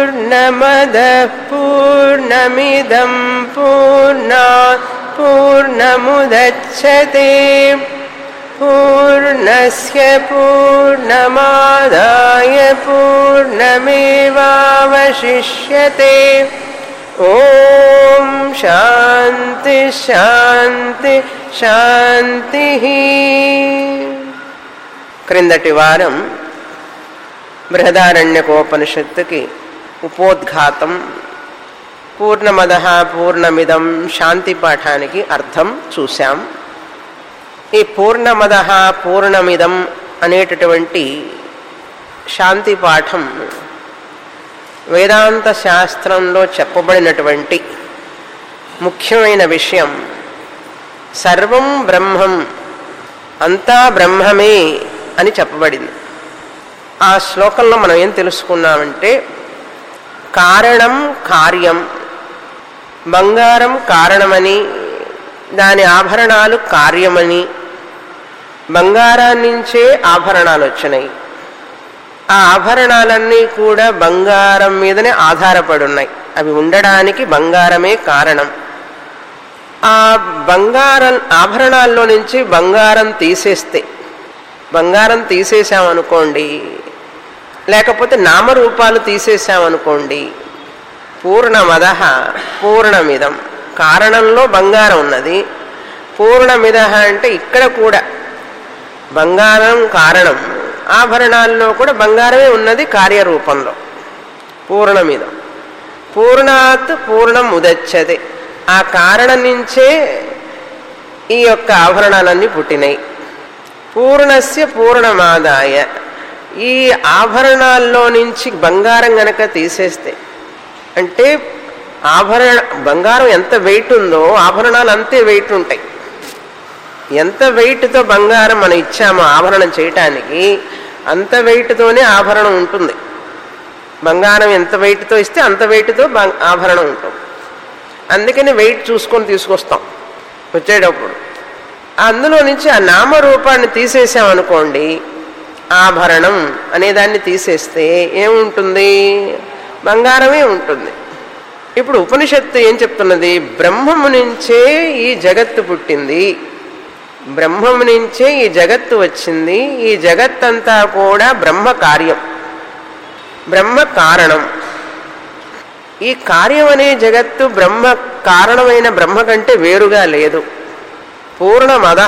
पूर्णमदः पूर्णमिदं पूर्णात् पूर्णमुदच्छते पूर्णस्य पूर्णमादाय पूर्णमेवावशिष्यते ॐ शान्ति శాంతి శాంతి క్రిందటి వారం బృహదారణ్యకోపనిషత్తుకి ఉపోద్ఘాతం పూర్ణమద పూర్ణమిదం శాంతి పాఠానికి అర్థం చూశాం ఈ పూర్ణమద పూర్ణమిదం అనేటటువంటి శాంతి పాఠం వేదాంత శాస్త్రంలో చెప్పబడినటువంటి ముఖ్యమైన విషయం సర్వం బ్రహ్మం అంతా బ్రహ్మమే అని చెప్పబడింది ఆ శ్లోకంలో మనం ఏం తెలుసుకున్నామంటే కారణం కార్యం బంగారం కారణమని దాని ఆభరణాలు కార్యమని బంగారాన్నించే ఆభరణాలు వచ్చినాయి ఆ ఆభరణాలన్నీ కూడా బంగారం మీదనే ఆధారపడి ఉన్నాయి అవి ఉండడానికి బంగారమే కారణం ఆ బంగారం ఆభరణాల్లో నుంచి బంగారం తీసేస్తే బంగారం తీసేసామనుకోండి లేకపోతే నామరూపాలు తీసేసామనుకోండి పూర్ణమద పూర్ణమిదం కారణంలో బంగారం ఉన్నది పూర్ణమిద అంటే ఇక్కడ కూడా బంగారం కారణం ఆభరణాల్లో కూడా బంగారమే ఉన్నది కార్యరూపంలో పూర్ణమిదం పూర్ణాత్ పూర్ణం ఉదచ్చది ఆ కారణం నుంచే ఈ యొక్క ఆభరణాలన్నీ పుట్టినాయి పూర్ణస్య పూర్ణమాదాయ ఈ ఆభరణాల్లో నుంచి బంగారం గనక తీసేస్తే అంటే ఆభరణ బంగారం ఎంత వెయిట్ ఉందో ఆభరణాలు అంతే వెయిట్ ఉంటాయి ఎంత వెయిట్తో బంగారం మనం ఇచ్చామో ఆభరణం చేయటానికి అంత వెయిట్తోనే ఆభరణం ఉంటుంది బంగారం ఎంత వెయిట్తో ఇస్తే అంత వెయిట్తో ఆభరణం ఉంటుంది అందుకని వెయిట్ చూసుకొని తీసుకొస్తాం వచ్చేటప్పుడు అందులో నుంచి ఆ నామరూపాన్ని తీసేసామనుకోండి ఆభరణం అనే దాన్ని తీసేస్తే ఏముంటుంది బంగారమే ఉంటుంది ఇప్పుడు ఉపనిషత్తు ఏం చెప్తున్నది బ్రహ్మము నుంచే ఈ జగత్తు పుట్టింది బ్రహ్మము నుంచే ఈ జగత్తు వచ్చింది ఈ జగత్తంతా కూడా బ్రహ్మ కార్యం బ్రహ్మ కారణం ఈ కార్యం అనే జగత్తు బ్రహ్మ కారణమైన బ్రహ్మ కంటే వేరుగా లేదు పూర్ణమద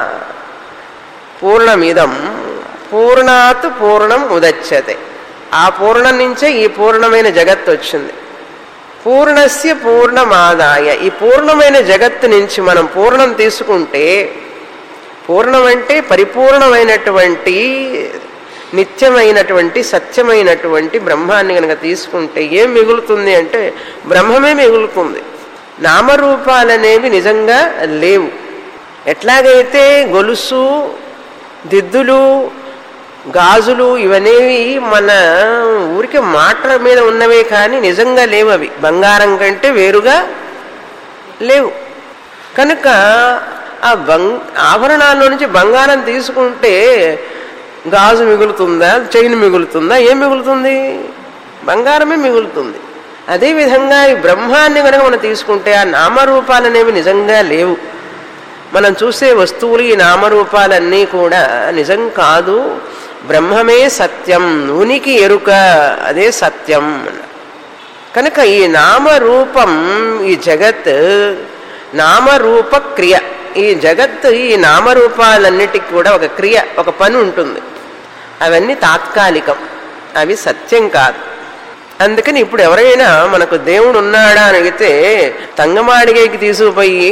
పూర్ణమిదం పూర్ణాత్ పూర్ణం ఉదచ్చతే ఆ పూర్ణం నుంచే ఈ పూర్ణమైన జగత్తు వచ్చింది పూర్ణస్య పూర్ణమాదాయ ఈ పూర్ణమైన జగత్తు నుంచి మనం పూర్ణం తీసుకుంటే పూర్ణం అంటే పరిపూర్ణమైనటువంటి నిత్యమైనటువంటి సత్యమైనటువంటి బ్రహ్మాన్ని కనుక తీసుకుంటే ఏం మిగులుతుంది అంటే బ్రహ్మమే మిగులుతుంది నామరూపాలనేవి నిజంగా లేవు ఎట్లాగైతే గొలుసు దిద్దులు గాజులు ఇవనేవి మన ఊరికి మాటల మీద ఉన్నవే కానీ నిజంగా లేవు అవి బంగారం కంటే వేరుగా లేవు కనుక ఆ బంగ్ ఆభరణాల్లో నుంచి బంగారం తీసుకుంటే గాజు మిగులుతుందా చైన్ మిగులుతుందా ఏం మిగులుతుంది బంగారమే మిగులుతుంది అదేవిధంగా ఈ బ్రహ్మాన్ని కనుక మనం తీసుకుంటే ఆ నామరూపాలు అనేవి నిజంగా లేవు మనం చూసే వస్తువులు ఈ నామరూపాలన్నీ కూడా నిజం కాదు బ్రహ్మమే సత్యం ఉనికి ఎరుక అదే సత్యం కనుక ఈ నామరూపం ఈ జగత్ నామరూప క్రియ ఈ జగత్తు ఈ నామరూపాలన్నిటికి కూడా ఒక క్రియ ఒక పని ఉంటుంది అవన్నీ తాత్కాలికం అవి సత్యం కాదు అందుకని ఇప్పుడు ఎవరైనా మనకు దేవుడు ఉన్నాడా అని అడిగితే తంగమాడిగేకి తీసుకుపోయి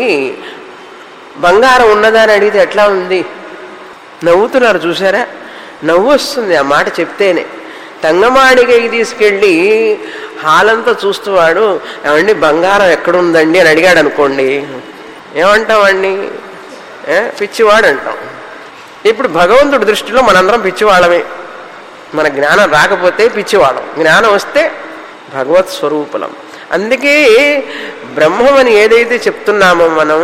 బంగారం ఉన్నదా అని అడిగితే ఎట్లా ఉంది నవ్వుతున్నారు చూసారా నవ్వు వస్తుంది ఆ మాట చెప్తేనే తంగమాడిగకి తీసుకెళ్ళి హాలంతా చూస్తూ వాడు ఏమండి బంగారం ఎక్కడుందండి అని అడిగాడు అనుకోండి ఏమంటామండి పిచ్చివాడు అంటాం ఇప్పుడు భగవంతుడి దృష్టిలో మనందరం పిచ్చివాళ్ళమే మన జ్ఞానం రాకపోతే పిచ్చివాళ్ళం జ్ఞానం వస్తే భగవత్ స్వరూపులం అందుకే బ్రహ్మం అని ఏదైతే చెప్తున్నామో మనం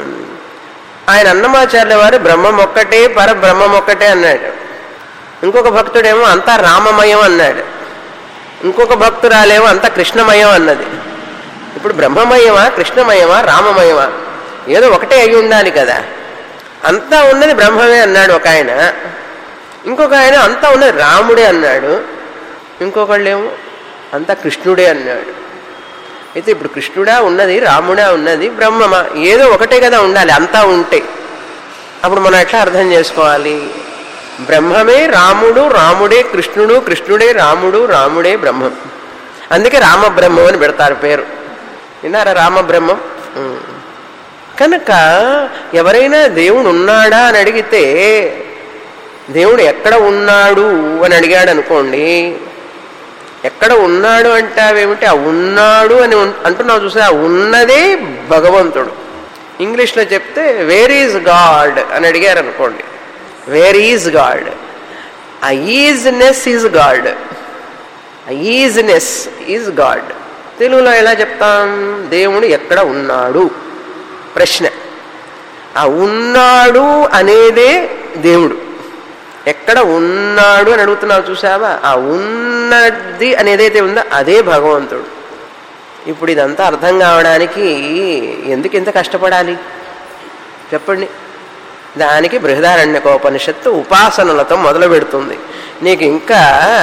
ఆయన అన్నమాచార్య వారు బ్రహ్మం ఒక్కటే పరబ్రహ్మం ఒక్కటే అన్నాడు ఇంకొక భక్తుడేమో అంతా రామమయం అన్నాడు ఇంకొక భక్తురాలేమో అంత కృష్ణమయం అన్నది ఇప్పుడు బ్రహ్మమయమా కృష్ణమయమా రామమయమా ఏదో ఒకటే అయి ఉండాలి కదా అంతా ఉన్నది బ్రహ్మమే అన్నాడు ఒక ఆయన ఇంకొక ఆయన అంతా ఉన్నది రాముడే అన్నాడు ఇంకొకళ్ళేమో అంతా కృష్ణుడే అన్నాడు అయితే ఇప్పుడు కృష్ణుడా ఉన్నది రాముడా ఉన్నది బ్రహ్మమా ఏదో ఒకటే కదా ఉండాలి అంతా ఉంటే అప్పుడు మనం ఎట్లా అర్థం చేసుకోవాలి బ్రహ్మమే రాముడు రాముడే కృష్ణుడు కృష్ణుడే రాముడు రాముడే బ్రహ్మం అందుకే రామబ్రహ్మం అని పెడతారు పేరు విన్నారా రామబ్రహ్మం ఉం. కనుక ఎవరైనా దేవుడు ఉన్నాడా అని అడిగితే దేవుడు ఎక్కడ ఉన్నాడు అని అడిగాడు అనుకోండి ఎక్కడ ఉన్నాడు అంటావేమిటి ఆ ఉన్నాడు అని ఉన్- అంటున్నావు చూసా ఆ ఉన్నదే భగవంతుడు ఇంగ్లీష్లో చెప్తే వేర్ ఈజ్ గాడ్ అని అడిగారు అనుకోండి వేర్ ఈజ్ గాడ్ ఆ ఈజ్నెస్ ఈజ్ గాడ్ ఆ ఈజ్నెస్ ఈజ్ గాడ్ తెలుగులో ఎలా చెప్తాం దేవుడు ఎక్కడ ఉన్నాడు ప్రశ్న ఆ ఉన్నాడు అనేదే దేవుడు ఎక్కడ ఉన్నాడు అని అడుగుతున్నావు చూసావా ఆ ఉన్నది అనేదైతే ఉందో అదే భగవంతుడు ఇప్పుడు ఇదంతా అర్థం కావడానికి ఎందుకు ఇంత కష్టపడాలి చెప్పండి దానికి బృహదారణ్యకోపనిషత్తు ఉపాసనలతో మొదలు పెడుతుంది నీకు ఇంకా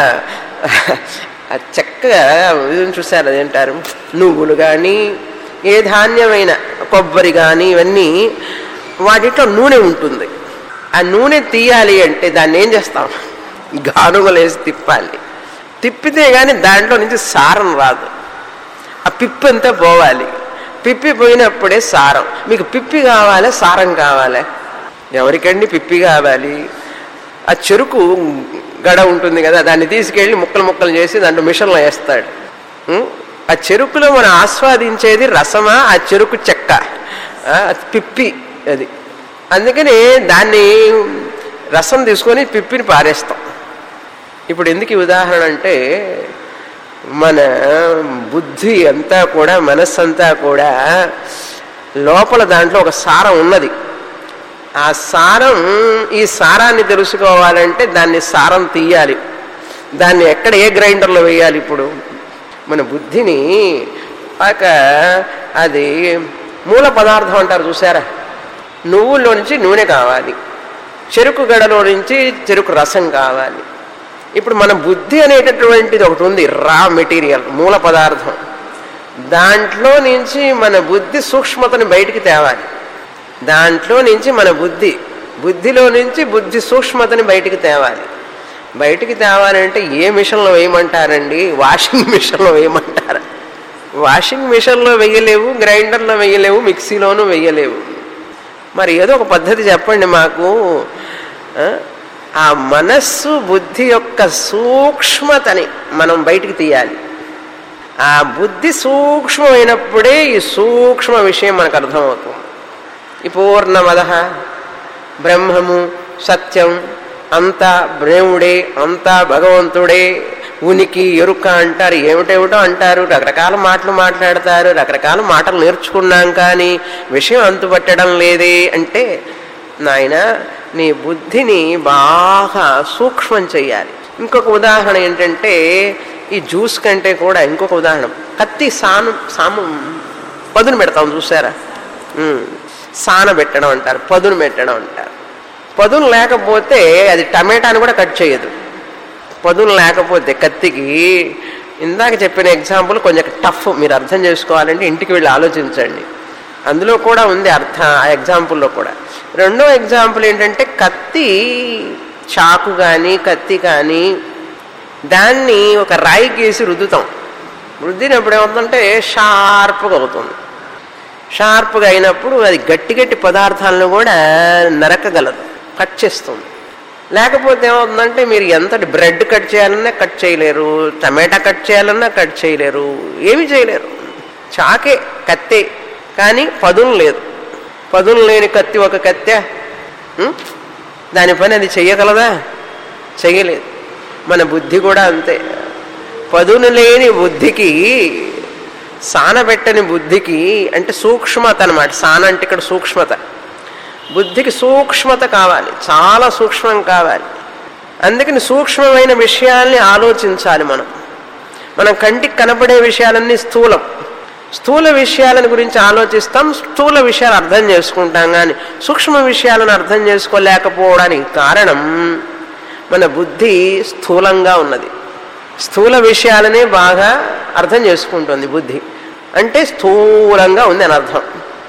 ఆ చక్కగా ఇది చూసారు అదేంటారు నువ్వులు కానీ ఏ ధాన్యమైన కొబ్బరి కానీ ఇవన్నీ వాటిలో నూనె ఉంటుంది ఆ నూనె తీయాలి అంటే దాన్ని ఏం చేస్తాం గానుగలేసి తిప్పాలి తిప్పితే కానీ దాంట్లో నుంచి సారం రాదు ఆ పిప్పి అంతా పోవాలి పిప్పి పోయినప్పుడే సారం మీకు పిప్పి కావాలి సారం కావాలి ఎవరికండి పిప్పి కావాలి ఆ చెరుకు గడ ఉంటుంది కదా దాన్ని తీసుకెళ్ళి ముక్కలు ముక్కలు చేసి దాంట్లో మిషన్లో వేస్తాడు ఉం? ఆ చెరుకులో మనం ఆస్వాదించేది రసమా ఆ చెరుకు చెక్క ఆ, అది పిప్పి అది అందుకని దాన్ని రసం తీసుకొని పిప్పిని పారేస్తాం ఇప్పుడు ఎందుకు ఈ ఉదాహరణ అంటే మన బుద్ధి అంతా కూడా మనస్సు అంతా కూడా లోపల దాంట్లో ఒక సారం ఉన్నది ఆ సారం ఈ సారాన్ని తెలుసుకోవాలంటే దాన్ని సారం తీయాలి దాన్ని ఎక్కడ ఏ గ్రైండర్లో వేయాలి ఇప్పుడు మన బుద్ధిని ఒక అది మూల పదార్థం అంటారు చూసారా నువ్వుల్లో నుంచి నూనె కావాలి చెరుకు గడలో నుంచి చెరుకు రసం కావాలి ఇప్పుడు మన బుద్ధి అనేటటువంటిది ఒకటి ఉంది రా మెటీరియల్ మూల పదార్థం దాంట్లో నుంచి మన బుద్ధి సూక్ష్మతను బయటికి తేవాలి దాంట్లో నుంచి మన బుద్ధి బుద్ధిలో నుంచి బుద్ధి సూక్ష్మతని బయటికి తేవాలి బయటికి తేవాలంటే ఏ మిషన్లో వేయమంటారండి వాషింగ్ మిషన్లో వేయమంటారా వాషింగ్ మిషన్లో వేయలేవు గ్రైండర్లో వేయలేవు మిక్సీలోనూ వేయలేవు మరి ఏదో ఒక పద్ధతి చెప్పండి మాకు ఆ? ఆ మనస్సు బుద్ధి యొక్క సూక్ష్మతని మనం బయటికి తీయాలి ఆ బుద్ధి సూక్ష్మమైనప్పుడే ఈ సూక్ష్మ విషయం మనకు అర్థమవుతుంది ఈ పూర్ణమద బ్రహ్మము సత్యం అంతా బ్రహ్ముడే అంతా భగవంతుడే ఉనికి ఎరుక అంటారు ఏమిటేమిటో అంటారు రకరకాల మాటలు మాట్లాడతారు రకరకాల మాటలు నేర్చుకున్నాం కానీ విషయం అంతుపట్టడం లేదే అంటే నాయన నీ బుద్ధిని బాగా సూక్ష్మం చెయ్యాలి ఇంకొక ఉదాహరణ ఏంటంటే ఈ జ్యూస్ కంటే కూడా ఇంకొక ఉదాహరణ కత్తి సాను సామం పదును పెడతాం చూసారా ఉమ్. సాన పెట్టడం అంటారు పదును పెట్టడం అంటారు పదును లేకపోతే అది టమాటాని కూడా కట్ చేయదు పదును లేకపోతే కత్తికి ఇందాక చెప్పిన ఎగ్జాంపుల్ కొంచెం టఫ్ మీరు అర్థం చేసుకోవాలంటే ఇంటికి వెళ్ళి ఆలోచించండి అందులో కూడా ఉంది అర్థ ఆ ఎగ్జాంపుల్లో కూడా రెండో ఎగ్జాంపుల్ ఏంటంటే కత్తి చాకు కానీ కత్తి కానీ దాన్ని ఒక రాయికి వేసి రుద్దుతాం రుద్దినప్పుడు ఏమవుతుందంటే షార్ప్గా అవుతుంది షార్ప్గా అయినప్పుడు అది గట్టి గట్టి పదార్థాలను కూడా నరకగలదు కట్ చేస్తుంది లేకపోతే ఏమవుతుందంటే మీరు ఎంతటి బ్రెడ్ కట్ చేయాలన్నా కట్ చేయలేరు టమాటా కట్ చేయాలన్నా కట్ చేయలేరు ఏమీ చేయలేరు చాకే కత్తే కానీ పదును లేదు పదును లేని కత్తి ఒక కత్తె ఉం? దాని పని అది చెయ్యగలదా చెయ్యలేదు మన బుద్ధి కూడా అంతే పదును లేని బుద్ధికి సానబెట్టని బుద్ధికి అంటే సూక్ష్మత అనమాట సాన అంటే ఇక్కడ సూక్ష్మత బుద్ధికి సూక్ష్మత కావాలి చాలా సూక్ష్మం కావాలి అందుకని సూక్ష్మమైన విషయాల్ని ఆలోచించాలి మనం మనం కంటికి కనపడే విషయాలన్నీ స్థూలం స్థూల విషయాలను గురించి ఆలోచిస్తాం స్థూల విషయాలు అర్థం చేసుకుంటాం కానీ సూక్ష్మ విషయాలను అర్థం చేసుకోలేకపోవడానికి కారణం మన బుద్ధి స్థూలంగా ఉన్నది స్థూల విషయాలనే బాగా అర్థం చేసుకుంటుంది బుద్ధి అంటే స్థూలంగా ఉంది అని అర్థం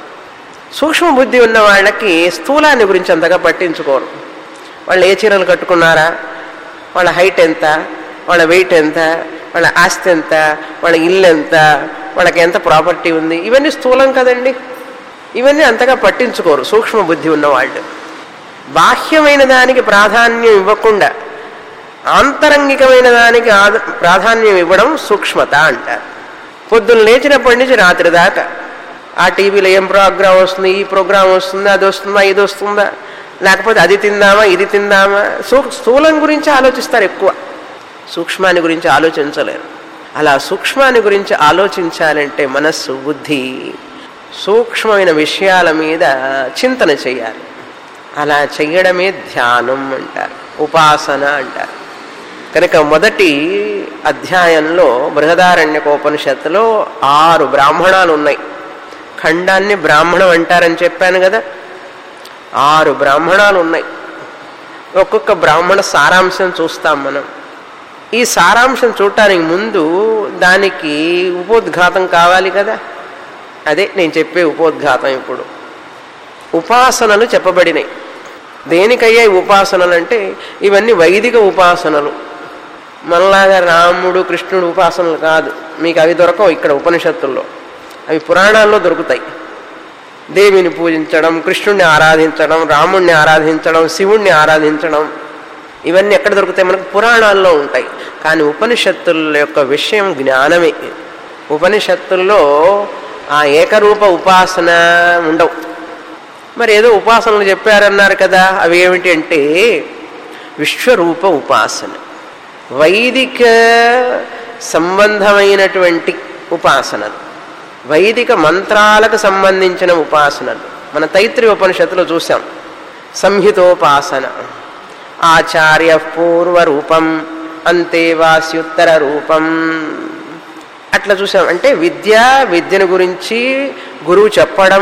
సూక్ష్మ బుద్ధి ఉన్న వాళ్ళకి స్థూలాన్ని గురించి అంతగా పట్టించుకోరు వాళ్ళు ఏ చీరలు కట్టుకున్నారా వాళ్ళ హైట్ ఎంత వాళ్ళ వెయిట్ ఎంత వాళ్ళ ఆస్తి ఎంత వాళ్ళ ఇల్లు ఎంత వాళ్ళకి ఎంత ప్రాపర్టీ ఉంది ఇవన్నీ స్థూలం కదండి ఇవన్నీ అంతగా పట్టించుకోరు సూక్ష్మ బుద్ధి ఉన్నవాళ్ళు బాహ్యమైన దానికి ప్రాధాన్యం ఇవ్వకుండా ఆంతరంగికమైన దానికి ఆద- ప్రాధాన్యం ఇవ్వడం సూక్ష్మత అంటారు పొద్దున్న లేచినప్పటి నుంచి రాత్రి దాకా ఆ టీవీలో ఏం ప్రోగ్రామ్ వస్తుంది ఈ ప్రోగ్రామ్ వస్తుందా అది వస్తుందా ఇది వస్తుందా లేకపోతే అది తిందామా ఇది తిందామా సూ స్థూలం గురించి ఆలోచిస్తారు ఎక్కువ సూక్ష్మాన్ని గురించి ఆలోచించలేరు అలా సూక్ష్మాన్ని గురించి ఆలోచించాలంటే మనస్సు బుద్ధి సూక్ష్మమైన విషయాల మీద చింతన చేయాలి అలా చెయ్యడమే ధ్యానం అంటారు ఉపాసన అంటారు కనుక మొదటి అధ్యాయంలో బృహదారణ్యకోపనిషత్తులో ఆరు బ్రాహ్మణాలు ఉన్నాయి ఖండాన్ని బ్రాహ్మణం అంటారని చెప్పాను కదా ఆరు బ్రాహ్మణాలు ఉన్నాయి ఒక్కొక్క బ్రాహ్మణ సారాంశం చూస్తాం మనం ఈ సారాంశం చూడటానికి ముందు దానికి ఉపోద్ఘాతం కావాలి కదా అదే నేను చెప్పే ఉపోద్ఘాతం ఇప్పుడు ఉపాసనలు చెప్పబడినాయి దేనికయ్యా ఈ ఉపాసనలు అంటే ఇవన్నీ వైదిక ఉపాసనలు మనలాగా రాముడు కృష్ణుడు ఉపాసనలు కాదు మీకు అవి దొరకవు ఇక్కడ ఉపనిషత్తుల్లో అవి పురాణాల్లో దొరుకుతాయి దేవిని పూజించడం కృష్ణుణ్ణి ఆరాధించడం రాముణ్ణి ఆరాధించడం శివుణ్ణి ఆరాధించడం ఇవన్నీ ఎక్కడ దొరుకుతాయి మనకు పురాణాల్లో ఉంటాయి కానీ ఉపనిషత్తుల యొక్క విషయం జ్ఞానమే ఉపనిషత్తుల్లో ఆ ఏకరూప ఉపాసన ఉండవు మరి ఏదో ఉపాసనలు చెప్పారన్నారు కదా అవి ఏమిటి అంటే విశ్వరూప ఉపాసన వైదిక సంబంధమైనటువంటి ఉపాసనలు వైదిక మంత్రాలకు సంబంధించిన ఉపాసనలు మన తైత్రి ఉపనిషత్తులో చూసాం సంహితోపాసన ఆచార్య పూర్వరూపం అంతేవాస్యుత్తర రూపం అట్లా చూసాం అంటే విద్య విద్యను గురించి గురువు చెప్పడం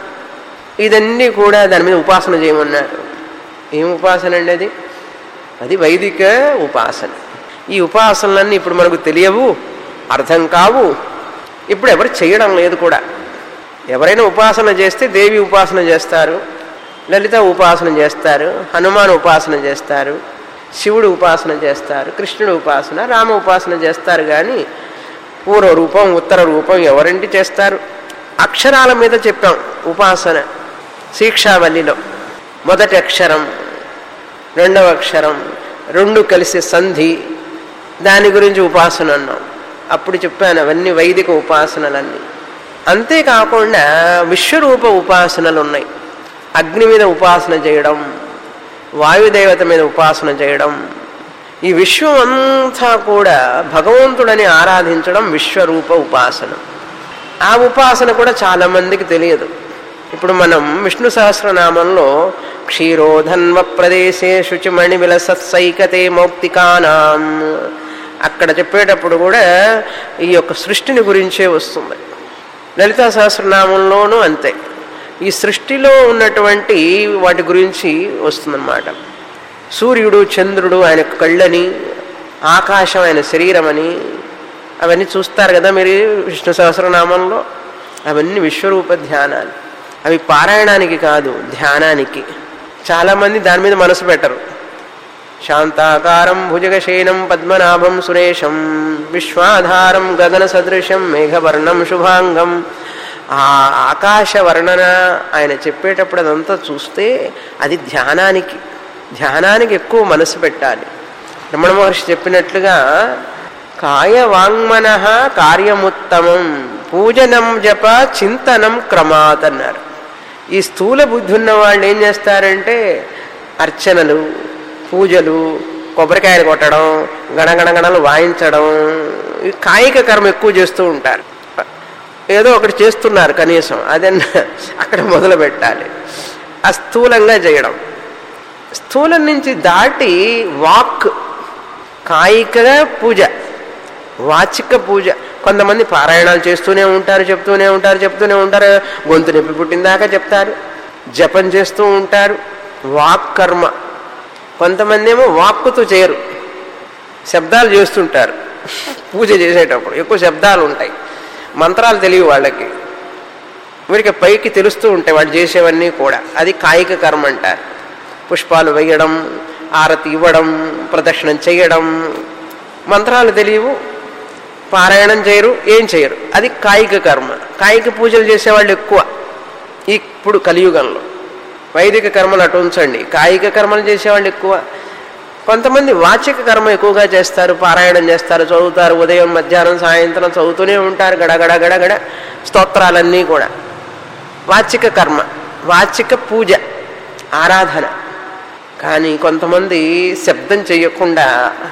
ఇదన్నీ కూడా దాని మీద ఉపాసన చేయమన్నారు ఏం ఉపాసన అండి అది అది వైదిక ఉపాసన ఈ ఉపాసనలన్నీ ఇప్పుడు మనకు తెలియవు అర్థం కావు ఇప్పుడు ఎవరు చేయడం లేదు కూడా ఎవరైనా ఉపాసన చేస్తే దేవి ఉపాసన చేస్తారు లలిత ఉపాసన చేస్తారు హనుమాన్ ఉపాసన చేస్తారు శివుడు ఉపాసన చేస్తారు కృష్ణుడు ఉపాసన రామ ఉపాసన చేస్తారు కానీ పూర్వ రూపం ఉత్తర రూపం ఎవరింటి చేస్తారు అక్షరాల మీద చెప్పాం ఉపాసన శిక్షావల్లిలో మొదటి అక్షరం రెండవ అక్షరం రెండు కలిసి సంధి దాని గురించి ఉపాసన అన్నాం అప్పుడు చెప్పాను అవన్నీ వైదిక ఉపాసనలన్నీ అంతేకాకుండా విశ్వరూప ఉపాసనలు ఉన్నాయి అగ్ని మీద ఉపాసన చేయడం వాయుదేవత మీద ఉపాసన చేయడం ఈ విశ్వం అంతా కూడా భగవంతుడని ఆరాధించడం విశ్వరూప ఉపాసన ఆ ఉపాసన కూడా చాలామందికి తెలియదు ఇప్పుడు మనం విష్ణు సహస్రనామంలో క్షీరోధన్వ ప్రదేశే శుచిమణి విలసత్సైకతే మౌక్తికానాం అక్కడ చెప్పేటప్పుడు కూడా ఈ యొక్క సృష్టిని గురించే వస్తుంది లలితా సహస్రనామంలోనూ అంతే ఈ సృష్టిలో ఉన్నటువంటి వాటి గురించి వస్తుందన్నమాట సూర్యుడు చంద్రుడు ఆయన కళ్ళని ఆకాశం ఆయన శరీరం అని అవన్నీ చూస్తారు కదా మీరు విష్ణు సహస్రనామంలో అవన్నీ విశ్వరూప ధ్యానాలు అవి పారాయణానికి కాదు ధ్యానానికి చాలామంది దాని మీద మనసు పెట్టరు శాంతాకారం భుజగశయనం పద్మనాభం సురేశం విశ్వాధారం గగన సదృశం మేఘవర్ణం శుభాంగం ఆ ఆకాశ వర్ణన ఆయన చెప్పేటప్పుడు అదంతా చూస్తే అది ధ్యానానికి ధ్యానానికి ఎక్కువ మనసు పెట్టాలి రమణ మహర్షి చెప్పినట్లుగా కాయ వాంగ్మన కార్యముత్తమం పూజనం జప చింతనం క్రమాత్ అన్నారు ఈ స్థూల బుద్ధి ఉన్న వాళ్ళు ఏం చేస్తారంటే అర్చనలు పూజలు కొబ్బరికాయలు కొట్టడం గణగణగణలు వాయించడం ఈ కాయిక కర్మ ఎక్కువ చేస్తూ ఉంటారు ఏదో ఒకటి చేస్తున్నారు కనీసం అదన్న అక్కడ మొదలు పెట్టాలి ఆ స్థూలంగా చేయడం స్థూలం నుంచి దాటి వాక్ కాయిక పూజ వాచిక పూజ కొంతమంది పారాయణాలు చేస్తూనే ఉంటారు చెప్తూనే ఉంటారు చెప్తూనే ఉంటారు గొంతు నొప్పి పుట్టిందాకా చెప్తారు జపం చేస్తూ ఉంటారు వాక్ కర్మ కొంతమంది ఏమో వాక్కుతో చేయరు శబ్దాలు చేస్తుంటారు పూజ చేసేటప్పుడు ఎక్కువ శబ్దాలు ఉంటాయి మంత్రాలు తెలియవు వాళ్ళకి వీరికి పైకి తెలుస్తూ ఉంటాయి వాళ్ళు చేసేవన్నీ కూడా అది కాయిక కర్మ అంటారు పుష్పాలు వేయడం ఆరతి ఇవ్వడం ప్రదక్షిణం చేయడం మంత్రాలు తెలియవు పారాయణం చేయరు ఏం చేయరు అది కాయిక కర్మ కాయిక పూజలు చేసేవాళ్ళు ఎక్కువ ఇప్పుడు కలియుగంలో వైదిక కర్మలు అటు ఉంచండి కాయిక కర్మలు చేసేవాళ్ళు ఎక్కువ కొంతమంది వాచిక కర్మ ఎక్కువగా చేస్తారు పారాయణం చేస్తారు చదువుతారు ఉదయం మధ్యాహ్నం సాయంత్రం చదువుతూనే ఉంటారు గడగడ గడగడ స్తోత్రాలన్నీ కూడా వాచిక కర్మ వాచిక పూజ ఆరాధన కానీ కొంతమంది శబ్దం చేయకుండా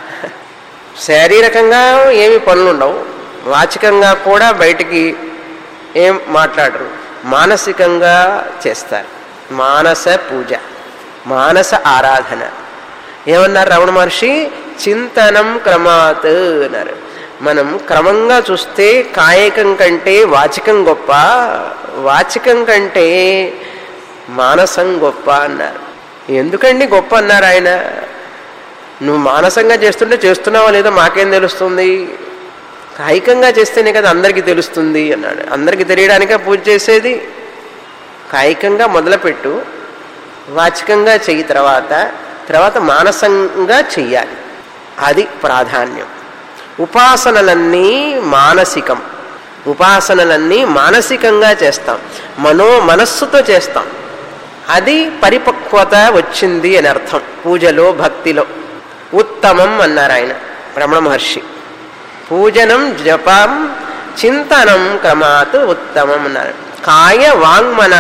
శారీరకంగా ఏమి పనులు ఉండవు వాచికంగా కూడా బయటికి ఏం మాట్లాడరు మానసికంగా చేస్తారు మానస పూజ మానస ఆరాధన ఏమన్నారు రమణ మహర్షి చింతనం క్రమాత్ అన్నారు మనం క్రమంగా చూస్తే కాయకం కంటే వాచికం గొప్ప వాచికం కంటే మానసం గొప్ప అన్నారు ఎందుకండి గొప్ప అన్నారు ఆయన నువ్వు మానసంగా చేస్తుంటే చేస్తున్నావా లేదో మాకేం తెలుస్తుంది కాయికంగా చేస్తేనే కదా అందరికీ తెలుస్తుంది అన్నాడు అందరికీ తెలియడానికే పూజ చేసేది కాయికంగా మొదలుపెట్టు వాచికంగా చెయ్యి తర్వాత తర్వాత మానసంగా చెయ్యాలి అది ప్రాధాన్యం ఉపాసనలన్నీ మానసికం ఉపాసనలన్నీ మానసికంగా చేస్తాం మనో మనస్సుతో చేస్తాం అది పరిపక్వత వచ్చింది అని అర్థం పూజలో భక్తిలో ఉత్తమం అన్నారు ఆయన రమణ మహర్షి పూజనం జపం చింతనం క్రమాత్ ఉత్తమం అన్నారు కాయ వాంగ్మన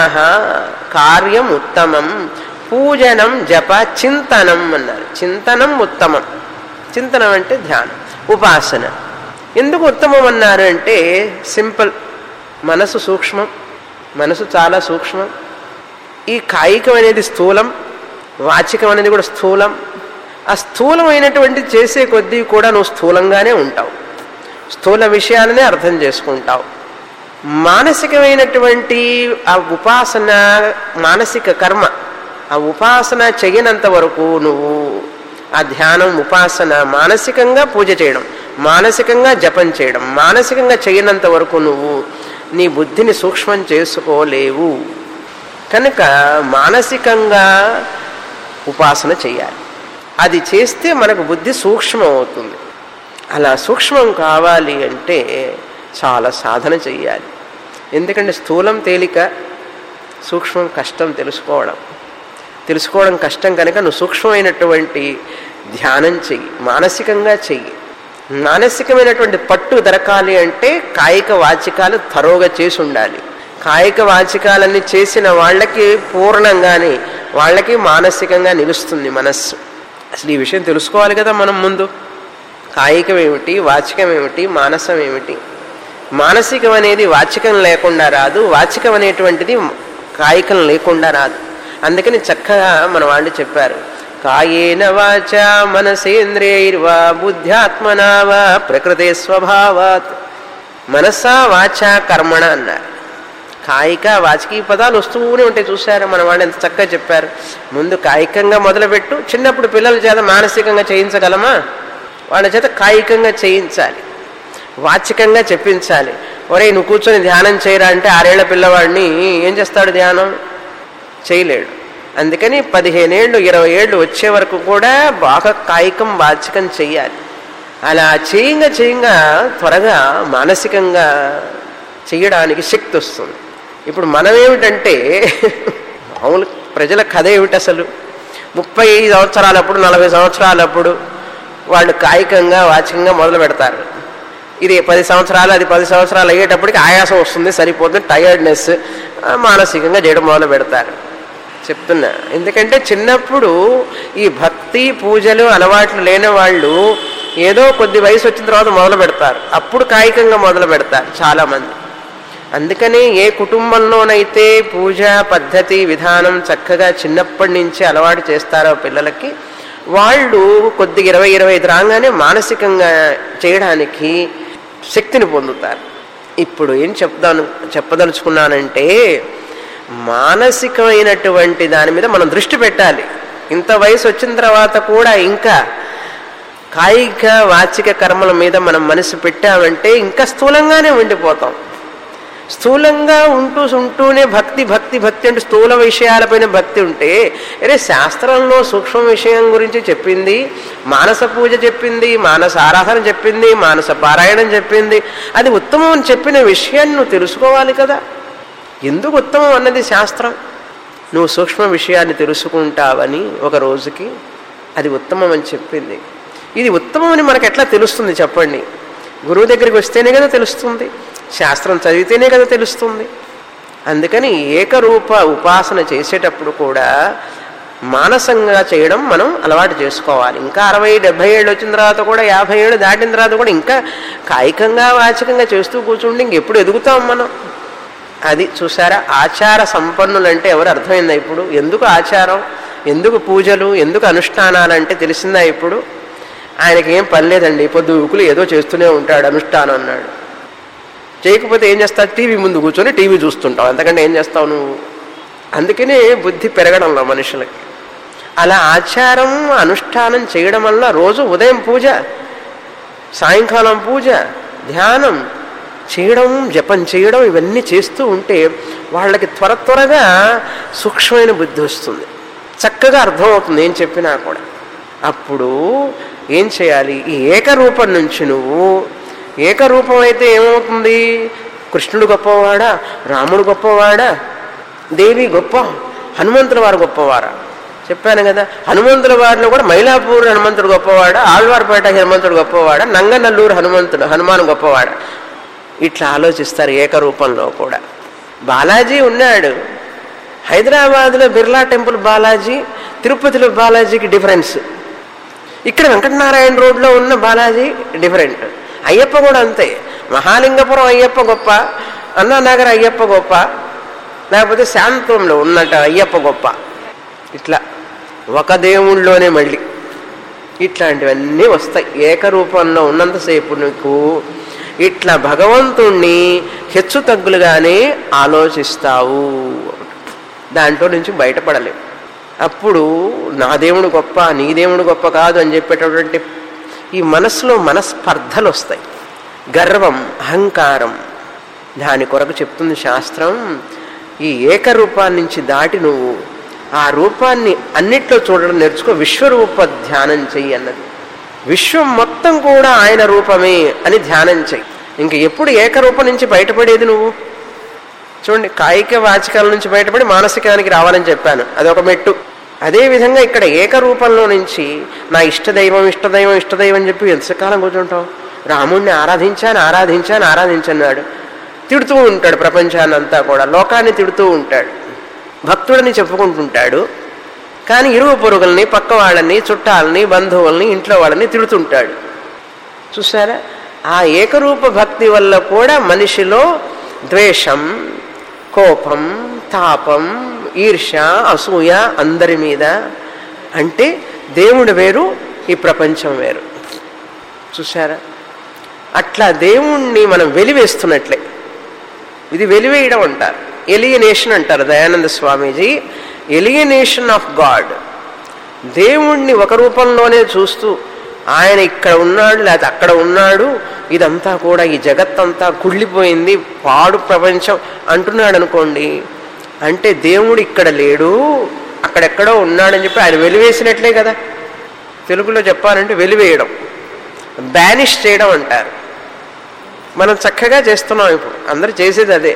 కార్యం ఉత్తమం పూజనం జప చింతనం అన్నారు చింతనం ఉత్తమం చింతనం అంటే ధ్యానం ఉపాసన ఎందుకు ఉత్తమం అన్నారు అంటే సింపుల్ మనసు సూక్ష్మం మనసు చాలా సూక్ష్మం ఈ కాయికం అనేది స్థూలం వాచికం అనేది కూడా స్థూలం ఆ స్థూలమైనటువంటి చేసే కొద్దీ కూడా నువ్వు స్థూలంగానే ఉంటావు స్థూల విషయాలనే అర్థం చేసుకుంటావు మానసికమైనటువంటి ఆ ఉపాసన మానసిక కర్మ ఆ ఉపాసన చేయనంత వరకు నువ్వు ఆ ధ్యానం ఉపాసన మానసికంగా పూజ చేయడం మానసికంగా జపం చేయడం మానసికంగా చేయనంత వరకు నువ్వు నీ బుద్ధిని సూక్ష్మం చేసుకోలేవు కనుక మానసికంగా ఉపాసన చేయాలి అది చేస్తే మనకు బుద్ధి సూక్ష్మం అవుతుంది అలా సూక్ష్మం కావాలి అంటే చాలా సాధన చెయ్యాలి ఎందుకంటే స్థూలం తేలిక సూక్ష్మం కష్టం తెలుసుకోవడం తెలుసుకోవడం కష్టం కనుక నువ్వు సూక్ష్మమైనటువంటి ధ్యానం చెయ్యి మానసికంగా చెయ్యి మానసికమైనటువంటి పట్టు దొరకాలి అంటే కాయిక వాచికాలు తరోగా చేసి ఉండాలి కాయిక వాచికాలన్నీ చేసిన వాళ్ళకి పూర్ణంగానే వాళ్ళకి మానసికంగా నిలుస్తుంది మనస్సు అసలు ఈ విషయం తెలుసుకోవాలి కదా మనం ముందు కాయికం ఏమిటి వాచికం ఏమిటి మానసం ఏమిటి మానసికం అనేది వాచికం లేకుండా రాదు వాచికం అనేటువంటిది కాయికం లేకుండా రాదు అందుకని చక్కగా మన వాళ్ళు చెప్పారు కాయేన వాచ మనసేంద్రియైర్వా బుద్ధ్యాత్మనా వా ప్రకృతి స్వభావాత్ మనసా వాచ కర్మణ అన్నారు కాయిక వాచిక పదాలు వస్తూనే ఉంటాయి చూసారా మన వాళ్ళు ఎంత చక్కగా చెప్పారు ముందు కాయికంగా మొదలుపెట్టు చిన్నప్పుడు పిల్లల చేత మానసికంగా చేయించగలమా వాళ్ళ చేత కాయికంగా చేయించాలి వాచికంగా చెప్పించాలి ఒరే నువ్వు కూర్చొని ధ్యానం చేయరా అంటే ఆరేళ్ల పిల్లవాడిని ఏం చేస్తాడు ధ్యానం చేయలేడు అందుకని పదిహేనేళ్ళు ఇరవై ఏళ్ళు వచ్చే వరకు కూడా బాగా కాయికం వాచికం చెయ్యాలి అలా చేయంగా చేయంగా త్వరగా మానసికంగా చేయడానికి శక్తి వస్తుంది ఇప్పుడు మనం ఏమిటంటే మామూలు ప్రజల కథ ఏమిటి అసలు ముప్పై సంవత్సరాలప్పుడు నలభై సంవత్సరాలప్పుడు వాళ్ళు కాయికంగా వాచికంగా మొదలు పెడతారు ఇది పది సంవత్సరాలు అది పది సంవత్సరాలు అయ్యేటప్పటికి ఆయాసం వస్తుంది సరిపోతుంది టయర్డ్నెస్ మానసికంగా చేయడం మొదలు పెడతారు చెప్తున్నా ఎందుకంటే చిన్నప్పుడు ఈ భక్తి పూజలు అలవాట్లు లేని వాళ్ళు ఏదో కొద్ది వయసు వచ్చిన తర్వాత మొదలు పెడతారు అప్పుడు కాయికంగా మొదలు పెడతారు చాలామంది అందుకని ఏ కుటుంబంలోనైతే పూజ పద్ధతి విధానం చక్కగా చిన్నప్పటి నుంచి అలవాటు చేస్తారో పిల్లలకి వాళ్ళు కొద్దిగా ఇరవై ఇరవై ఐదు రాగానే మానసికంగా చేయడానికి శక్తిని పొందుతారు ఇప్పుడు ఏం చెప్దాను చెప్పదలుచుకున్నానంటే మానసికమైనటువంటి దాని మీద మనం దృష్టి పెట్టాలి ఇంత వయసు వచ్చిన తర్వాత కూడా ఇంకా కాయిక వాచిక కర్మల మీద మనం మనసు పెట్టామంటే ఇంకా స్థూలంగానే ఉండిపోతాం స్థూలంగా ఉంటూ ఉంటూనే భక్తి భక్తి భక్తి అంటే స్థూల విషయాలపైన భక్తి ఉంటే అరే శాస్త్రంలో సూక్ష్మ విషయం గురించి చెప్పింది మానస పూజ చెప్పింది మానస ఆరాధన చెప్పింది మానస పారాయణం చెప్పింది అది ఉత్తమం అని చెప్పిన విషయాన్ని నువ్వు తెలుసుకోవాలి కదా ఎందుకు ఉత్తమం అన్నది శాస్త్రం నువ్వు సూక్ష్మ విషయాన్ని తెలుసుకుంటావని ఒక రోజుకి అది ఉత్తమం అని చెప్పింది ఇది ఉత్తమం అని మనకు ఎట్లా తెలుస్తుంది చెప్పండి గురువు దగ్గరికి వస్తేనే కదా తెలుస్తుంది శాస్త్రం చదివితేనే కదా తెలుస్తుంది అందుకని ఏకరూప ఉపాసన చేసేటప్పుడు కూడా మానసంగా చేయడం మనం అలవాటు చేసుకోవాలి ఇంకా అరవై డెబ్భై ఏళ్ళు వచ్చిన తర్వాత కూడా యాభై ఏళ్ళు దాటిన తర్వాత కూడా ఇంకా కాయికంగా వాచకంగా చేస్తూ కూర్చుంటే ఇంకెప్పుడు ఎదుగుతాం మనం అది చూసారా ఆచార సంపన్నులంటే ఎవరు అర్థమైందా ఇప్పుడు ఎందుకు ఆచారం ఎందుకు పూజలు ఎందుకు అనుష్ఠానాలు అంటే తెలిసిందా ఇప్పుడు ఆయనకి ఏం పని లేదండి పొద్దుకులు ఏదో చేస్తూనే ఉంటాడు అనుష్ఠానం అన్నాడు చేయకపోతే ఏం చేస్తావు టీవీ ముందు కూర్చొని టీవీ చూస్తుంటావు అంతకంటే ఏం చేస్తావు నువ్వు అందుకనే బుద్ధి పెరగడంలో మనుషులకి అలా ఆచారం అనుష్ఠానం చేయడం వల్ల రోజు ఉదయం పూజ సాయంకాలం పూజ ధ్యానం చేయడం జపం చేయడం ఇవన్నీ చేస్తూ ఉంటే వాళ్ళకి త్వర త్వరగా సూక్ష్మమైన బుద్ధి వస్తుంది చక్కగా అర్థమవుతుంది ఏం చెప్పినా కూడా అప్పుడు ఏం చేయాలి ఈ ఏకరూపం నుంచి నువ్వు ఏకరూపం అయితే ఏమవుతుంది కృష్ణుడు గొప్పవాడా రాముడు గొప్పవాడా దేవి గొప్ప హనుమంతుల వారు గొప్పవారా చెప్పాను కదా హనుమంతుల వారిలో కూడా మైలాపూర్ హనుమంతుడు గొప్పవాడా ఆళ్వార్పేట హనుమంతుడు గొప్పవాడా నంగనల్లూరు హనుమంతుడు హనుమాన్ గొప్పవాడా ఇట్లా ఆలోచిస్తారు ఏకరూపంలో కూడా బాలాజీ ఉన్నాడు హైదరాబాద్లో బిర్లా టెంపుల్ బాలాజీ తిరుపతిలో బాలాజీకి డిఫరెన్స్ ఇక్కడ వెంకటనారాయణ రోడ్లో ఉన్న బాలాజీ డిఫరెంట్ అయ్యప్ప కూడా అంతే మహాలింగపురం అయ్యప్ప గొప్ప అన్నానగర్ అయ్యప్ప గొప్ప లేకపోతే శాంతంలో ఉన్నట్టు అయ్యప్ప గొప్ప ఇట్లా ఒక దేవుళ్ళలోనే మళ్ళీ ఇట్లాంటివన్నీ వస్తాయి ఏకరూపంలో ఉన్నంతసేపు నీకు ఇట్లా భగవంతుణ్ణి హెచ్చు తగ్గులుగానే ఆలోచిస్తావు దాంట్లో నుంచి బయటపడలేవు అప్పుడు నా దేవుడు గొప్ప నీ దేవుడు గొప్ప కాదు అని చెప్పేటటువంటి ఈ మనసులో మనస్పర్ధలు వస్తాయి గర్వం అహంకారం దాని కొరకు చెప్తుంది శాస్త్రం ఈ ఏకరూపాన్ని నుంచి దాటి నువ్వు ఆ రూపాన్ని అన్నిట్లో చూడడం నేర్చుకో విశ్వరూప ధ్యానం చెయ్యి అన్నది విశ్వం మొత్తం కూడా ఆయన రూపమే అని ధ్యానం చెయ్యి ఇంక ఎప్పుడు ఏకరూపం నుంచి బయటపడేది నువ్వు చూడండి కాయిక వాచకాల నుంచి బయటపడి మానసికానికి రావాలని చెప్పాను అదొక మెట్టు అదేవిధంగా ఇక్కడ ఏకరూపంలో నుంచి నా ఇష్టదైవం ఇష్టదైవం ఇష్టదైవం అని చెప్పి ఎంతకాలం కూర్చుంటావు రాముణ్ణి ఆరాధించాను ఆరాధించాను ఆరాధించన్నాడు తిడుతూ ఉంటాడు ప్రపంచాన్ని అంతా కూడా లోకాన్ని తిడుతూ ఉంటాడు భక్తుడని చెప్పుకుంటుంటాడు కానీ ఇరుగు పొరుగుల్ని పక్క వాళ్ళని చుట్టాలని బంధువుల్ని ఇంట్లో వాళ్ళని తిడుతుంటాడు చూసారా ఆ ఏకరూప భక్తి వల్ల కూడా మనిషిలో ద్వేషం కోపం తాపం ఈర్ష అసూయ అందరి మీద అంటే దేవుడు వేరు ఈ ప్రపంచం వేరు చూసారా అట్లా దేవుణ్ణి మనం వెలివేస్తున్నట్లే ఇది వెలివేయడం అంటారు ఎలియనేషన్ అంటారు Dayananda Swamiji alienation of God దేవుణ్ణి ఒక రూపంలోనే చూస్తూ ఆయన ఇక్కడ ఉన్నాడు లేకపోతే అక్కడ ఉన్నాడు ఇదంతా కూడా ఈ జగత్తంతా కుళ్ళిపోయింది పాడు ప్రపంచం అంటున్నాడు అనుకోండి అంటే దేవుడు ఇక్కడ లేడు అక్కడెక్కడో ఉన్నాడని చెప్పి ఆయన వెలివేసినట్లే కదా తెలుగులో చెప్పాలంటే వెలివేయడం బ్యానిష్ చేయడం అంటారు మనం చక్కగా చేస్తున్నాం ఇప్పుడు అందరూ చేసేది అదే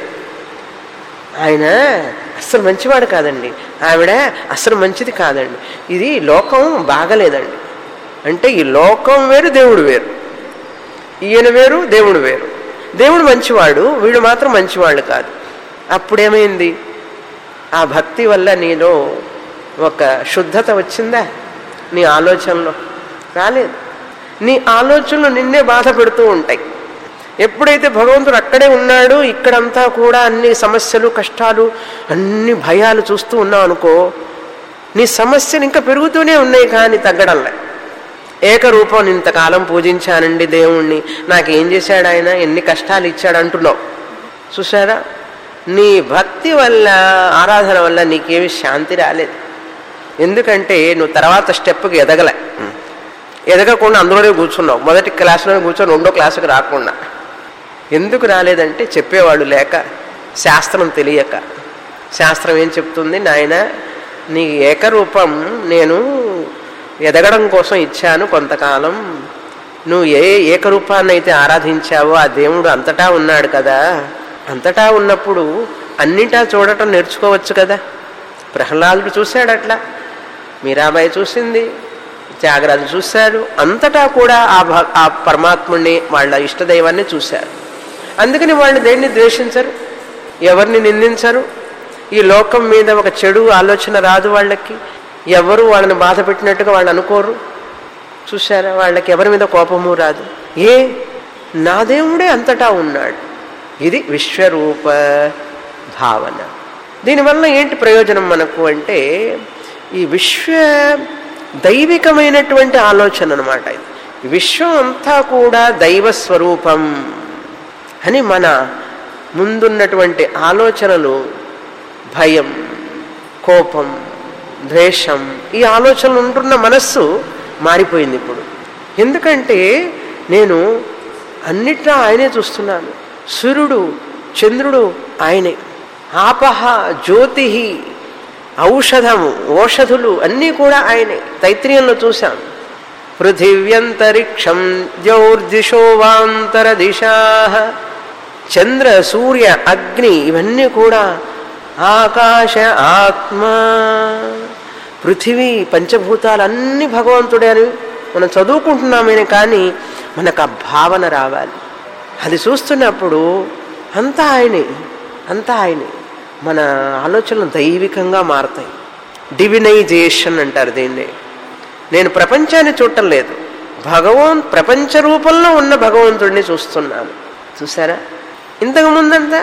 ఆయన అస్సలు మంచివాడు కాదండి ఆవిడ అస్సలు మంచిది కాదండి ఇది లోకం బాగలేదండి అంటే ఈ లోకం వేరు దేవుడు వేరు ఈయన వేరు దేవుడు వేరు దేవుడు మంచివాడు వీడు మాత్రం మంచివాళ్ళు కాదు అప్పుడేమైంది ఆ భక్తి వల్ల నీలో ఒక శుద్ధత వచ్చిందా నీ ఆలోచనలో రాలేదు నీ ఆలోచనలు నిన్నే బాధ పెడుతూ ఉంటాయి ఎప్పుడైతే భగవంతుడు అక్కడే ఉన్నాడు ఇక్కడంతా కూడా అన్ని సమస్యలు కష్టాలు అన్ని భయాలు చూస్తూ ఉన్నావు అనుకో నీ సమస్యలు ఇంకా పెరుగుతూనే ఉన్నాయి కానీ తగ్గడంలే ఏకరూపం ఇంతకాలం పూజించానండి దేవుణ్ణి నాకేం చేశాడు ఆయన ఎన్ని కష్టాలు ఇచ్చాడు అంటున్నావు చూసారా నీ భక్తి వల్ల ఆరాధన వల్ల నీకేమి శాంతి రాలేదు ఎందుకంటే నువ్వు తర్వాత స్టెప్కి ఎదగలే ఎదగకుండా అందులోనే కూర్చున్నావు మొదటి క్లాసులోనే కూర్చొని రెండో క్లాసుకి రాకుండా ఎందుకు రాలేదంటే చెప్పేవాళ్ళు లేక శాస్త్రం తెలియక శాస్త్రం ఏం చెప్తుంది నాయన నీ ఏకరూపం నేను ఎదగడం కోసం ఇచ్చాను కొంతకాలం నువ్వు ఏ ఏకరూపాన్ని అయితే ఆరాధించావో ఆ దేవుడు అంతటా ఉన్నాడు కదా అంతటా ఉన్నప్పుడు అన్నిటా చూడటం నేర్చుకోవచ్చు కదా ప్రహ్లాదుడు చూశాడు అట్లా మీరాబాయి చూసింది త్యాగరాజు చూశారు అంతటా కూడా ఆ భ ఆ పరమాత్ముడిని వాళ్ళ ఇష్టదైవాన్ని చూశారు అందుకని వాళ్ళు దేన్ని ద్వేషించరు ఎవరిని నిందించరు ఈ లోకం మీద ఒక చెడు ఆలోచన రాదు వాళ్ళకి ఎవరు వాళ్ళని బాధ పెట్టినట్టుగా వాళ్ళు అనుకోరు చూశారా వాళ్ళకి ఎవరి మీద కోపము రాదు ఏ నా దేవుడే అంతటా ఉన్నాడు ఇది విశ్వరూప భావన దీనివల్ల ఏంటి ప్రయోజనం మనకు అంటే ఈ విశ్వ దైవికమైనటువంటి ఆలోచన అనమాట ఇది విశ్వం అంతా కూడా దైవ స్వరూపం అని మన ముందున్నటువంటి ఆలోచనలు భయం కోపం ద్వేషం ఈ ఆలోచనలు ఉంటున్న మనస్సు మారిపోయింది ఇప్పుడు ఎందుకంటే నేను అన్నిట్లా ఆయనే చూస్తున్నాను సూర్యుడు చంద్రుడు ఆయనే ఆపహ జ్యోతి ఔషధము ఓషధులు అన్నీ కూడా ఆయనే తైత్రీయంలో చూశాం పృథివ్యంతరిక్షం ద్యౌర్దిశో వాంతర దిశా చంద్ర సూర్య అగ్ని ఇవన్నీ కూడా ఆకాశ ఆత్మ పృథివీ పంచభూతాలు అన్ని భగవంతుడే అని మనం చదువుకుంటున్నామేనే కానీ మనకు ఆ భావన రావాలి అది చూస్తున్నప్పుడు అంతా ఆయనే అంతా ఆయనే మన ఆలోచనలు దైవికంగా మారతాయి డివినైజేషన్ అంటారు దీన్ని నేను ప్రపంచాన్ని చూడటం లేదు భగవాన్ ప్రపంచ రూపంలో ఉన్న భగవంతుడిని చూస్తున్నాను చూసారా ఇంతకు ముందంతా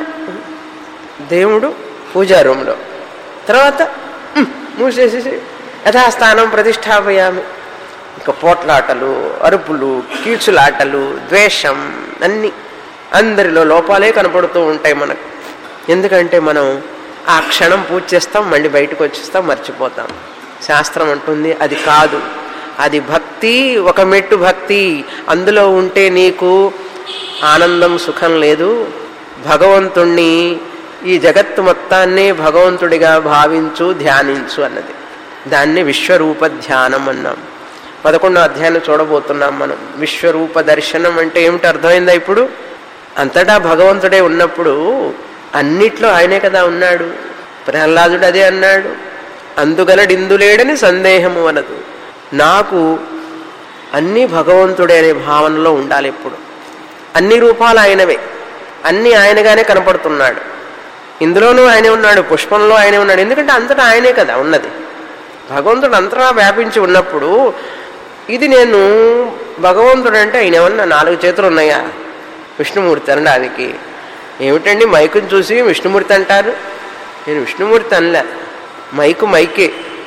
దేవుడు పూజా రూమ్లో తర్వాత ఉమ్, మూసేసేసి యథాస్థానం ప్రతిష్టాపయామి ఇక పోట్లాటలు అరుపులు కీచులాటలు ద్వేషం అన్నీ అందరిలో లోపాలే కనపడుతూ ఉంటాయి మనకు ఎందుకంటే మనం ఆ క్షణం పూజ చేస్తాం మళ్ళీ బయటకు వచ్చేస్తాం మర్చిపోతాం శాస్త్రం అంటుంది అది కాదు అది భక్తి ఒక మెట్టు భక్తి అందులో ఉంటే నీకు ఆనందం సుఖం లేదు భగవంతుణ్ణి ఈ జగత్తు మొత్తాన్నే భగవంతుడిగా భావించు ధ్యానించు అన్నది దాన్ని విశ్వరూప ధ్యానం అన్నాం పదకొండో అధ్యాయాన్ని చూడబోతున్నాం మనం విశ్వరూప దర్శనం అంటే ఏమిటి అర్థమైందా ఇప్పుడు అంతటా భగవంతుడే ఉన్నప్పుడు అన్నిట్లో ఆయనే కదా ఉన్నాడు ప్రహ్లాదుడు అదే అన్నాడు అందుగలడిందులేడని సందేహము అనదు నాకు అన్నీ భగవంతుడే అనే భావనలో ఉండాలి ఎప్పుడు అన్ని రూపాలు ఆయనవే అన్నీ ఆయనగానే కనపడుతున్నాడు ఇందులోనూ ఆయనే ఉన్నాడు పుష్పంలో ఆయనే ఉన్నాడు ఎందుకంటే అంతటా ఆయనే కదా ఉన్నది భగవంతుడు అంతటా వ్యాపించి ఉన్నప్పుడు ఇది నేను భగవంతుడు అంటే ఆయన ఏమన్నా నాలుగు చేతులు ఉన్నాయా విష్ణుమూర్తి అనడానికి ఏమిటండి మైకుని చూసి విష్ణుమూర్తి అంటారు నేను విష్ణుమూర్తి అనలే మైకు మైకే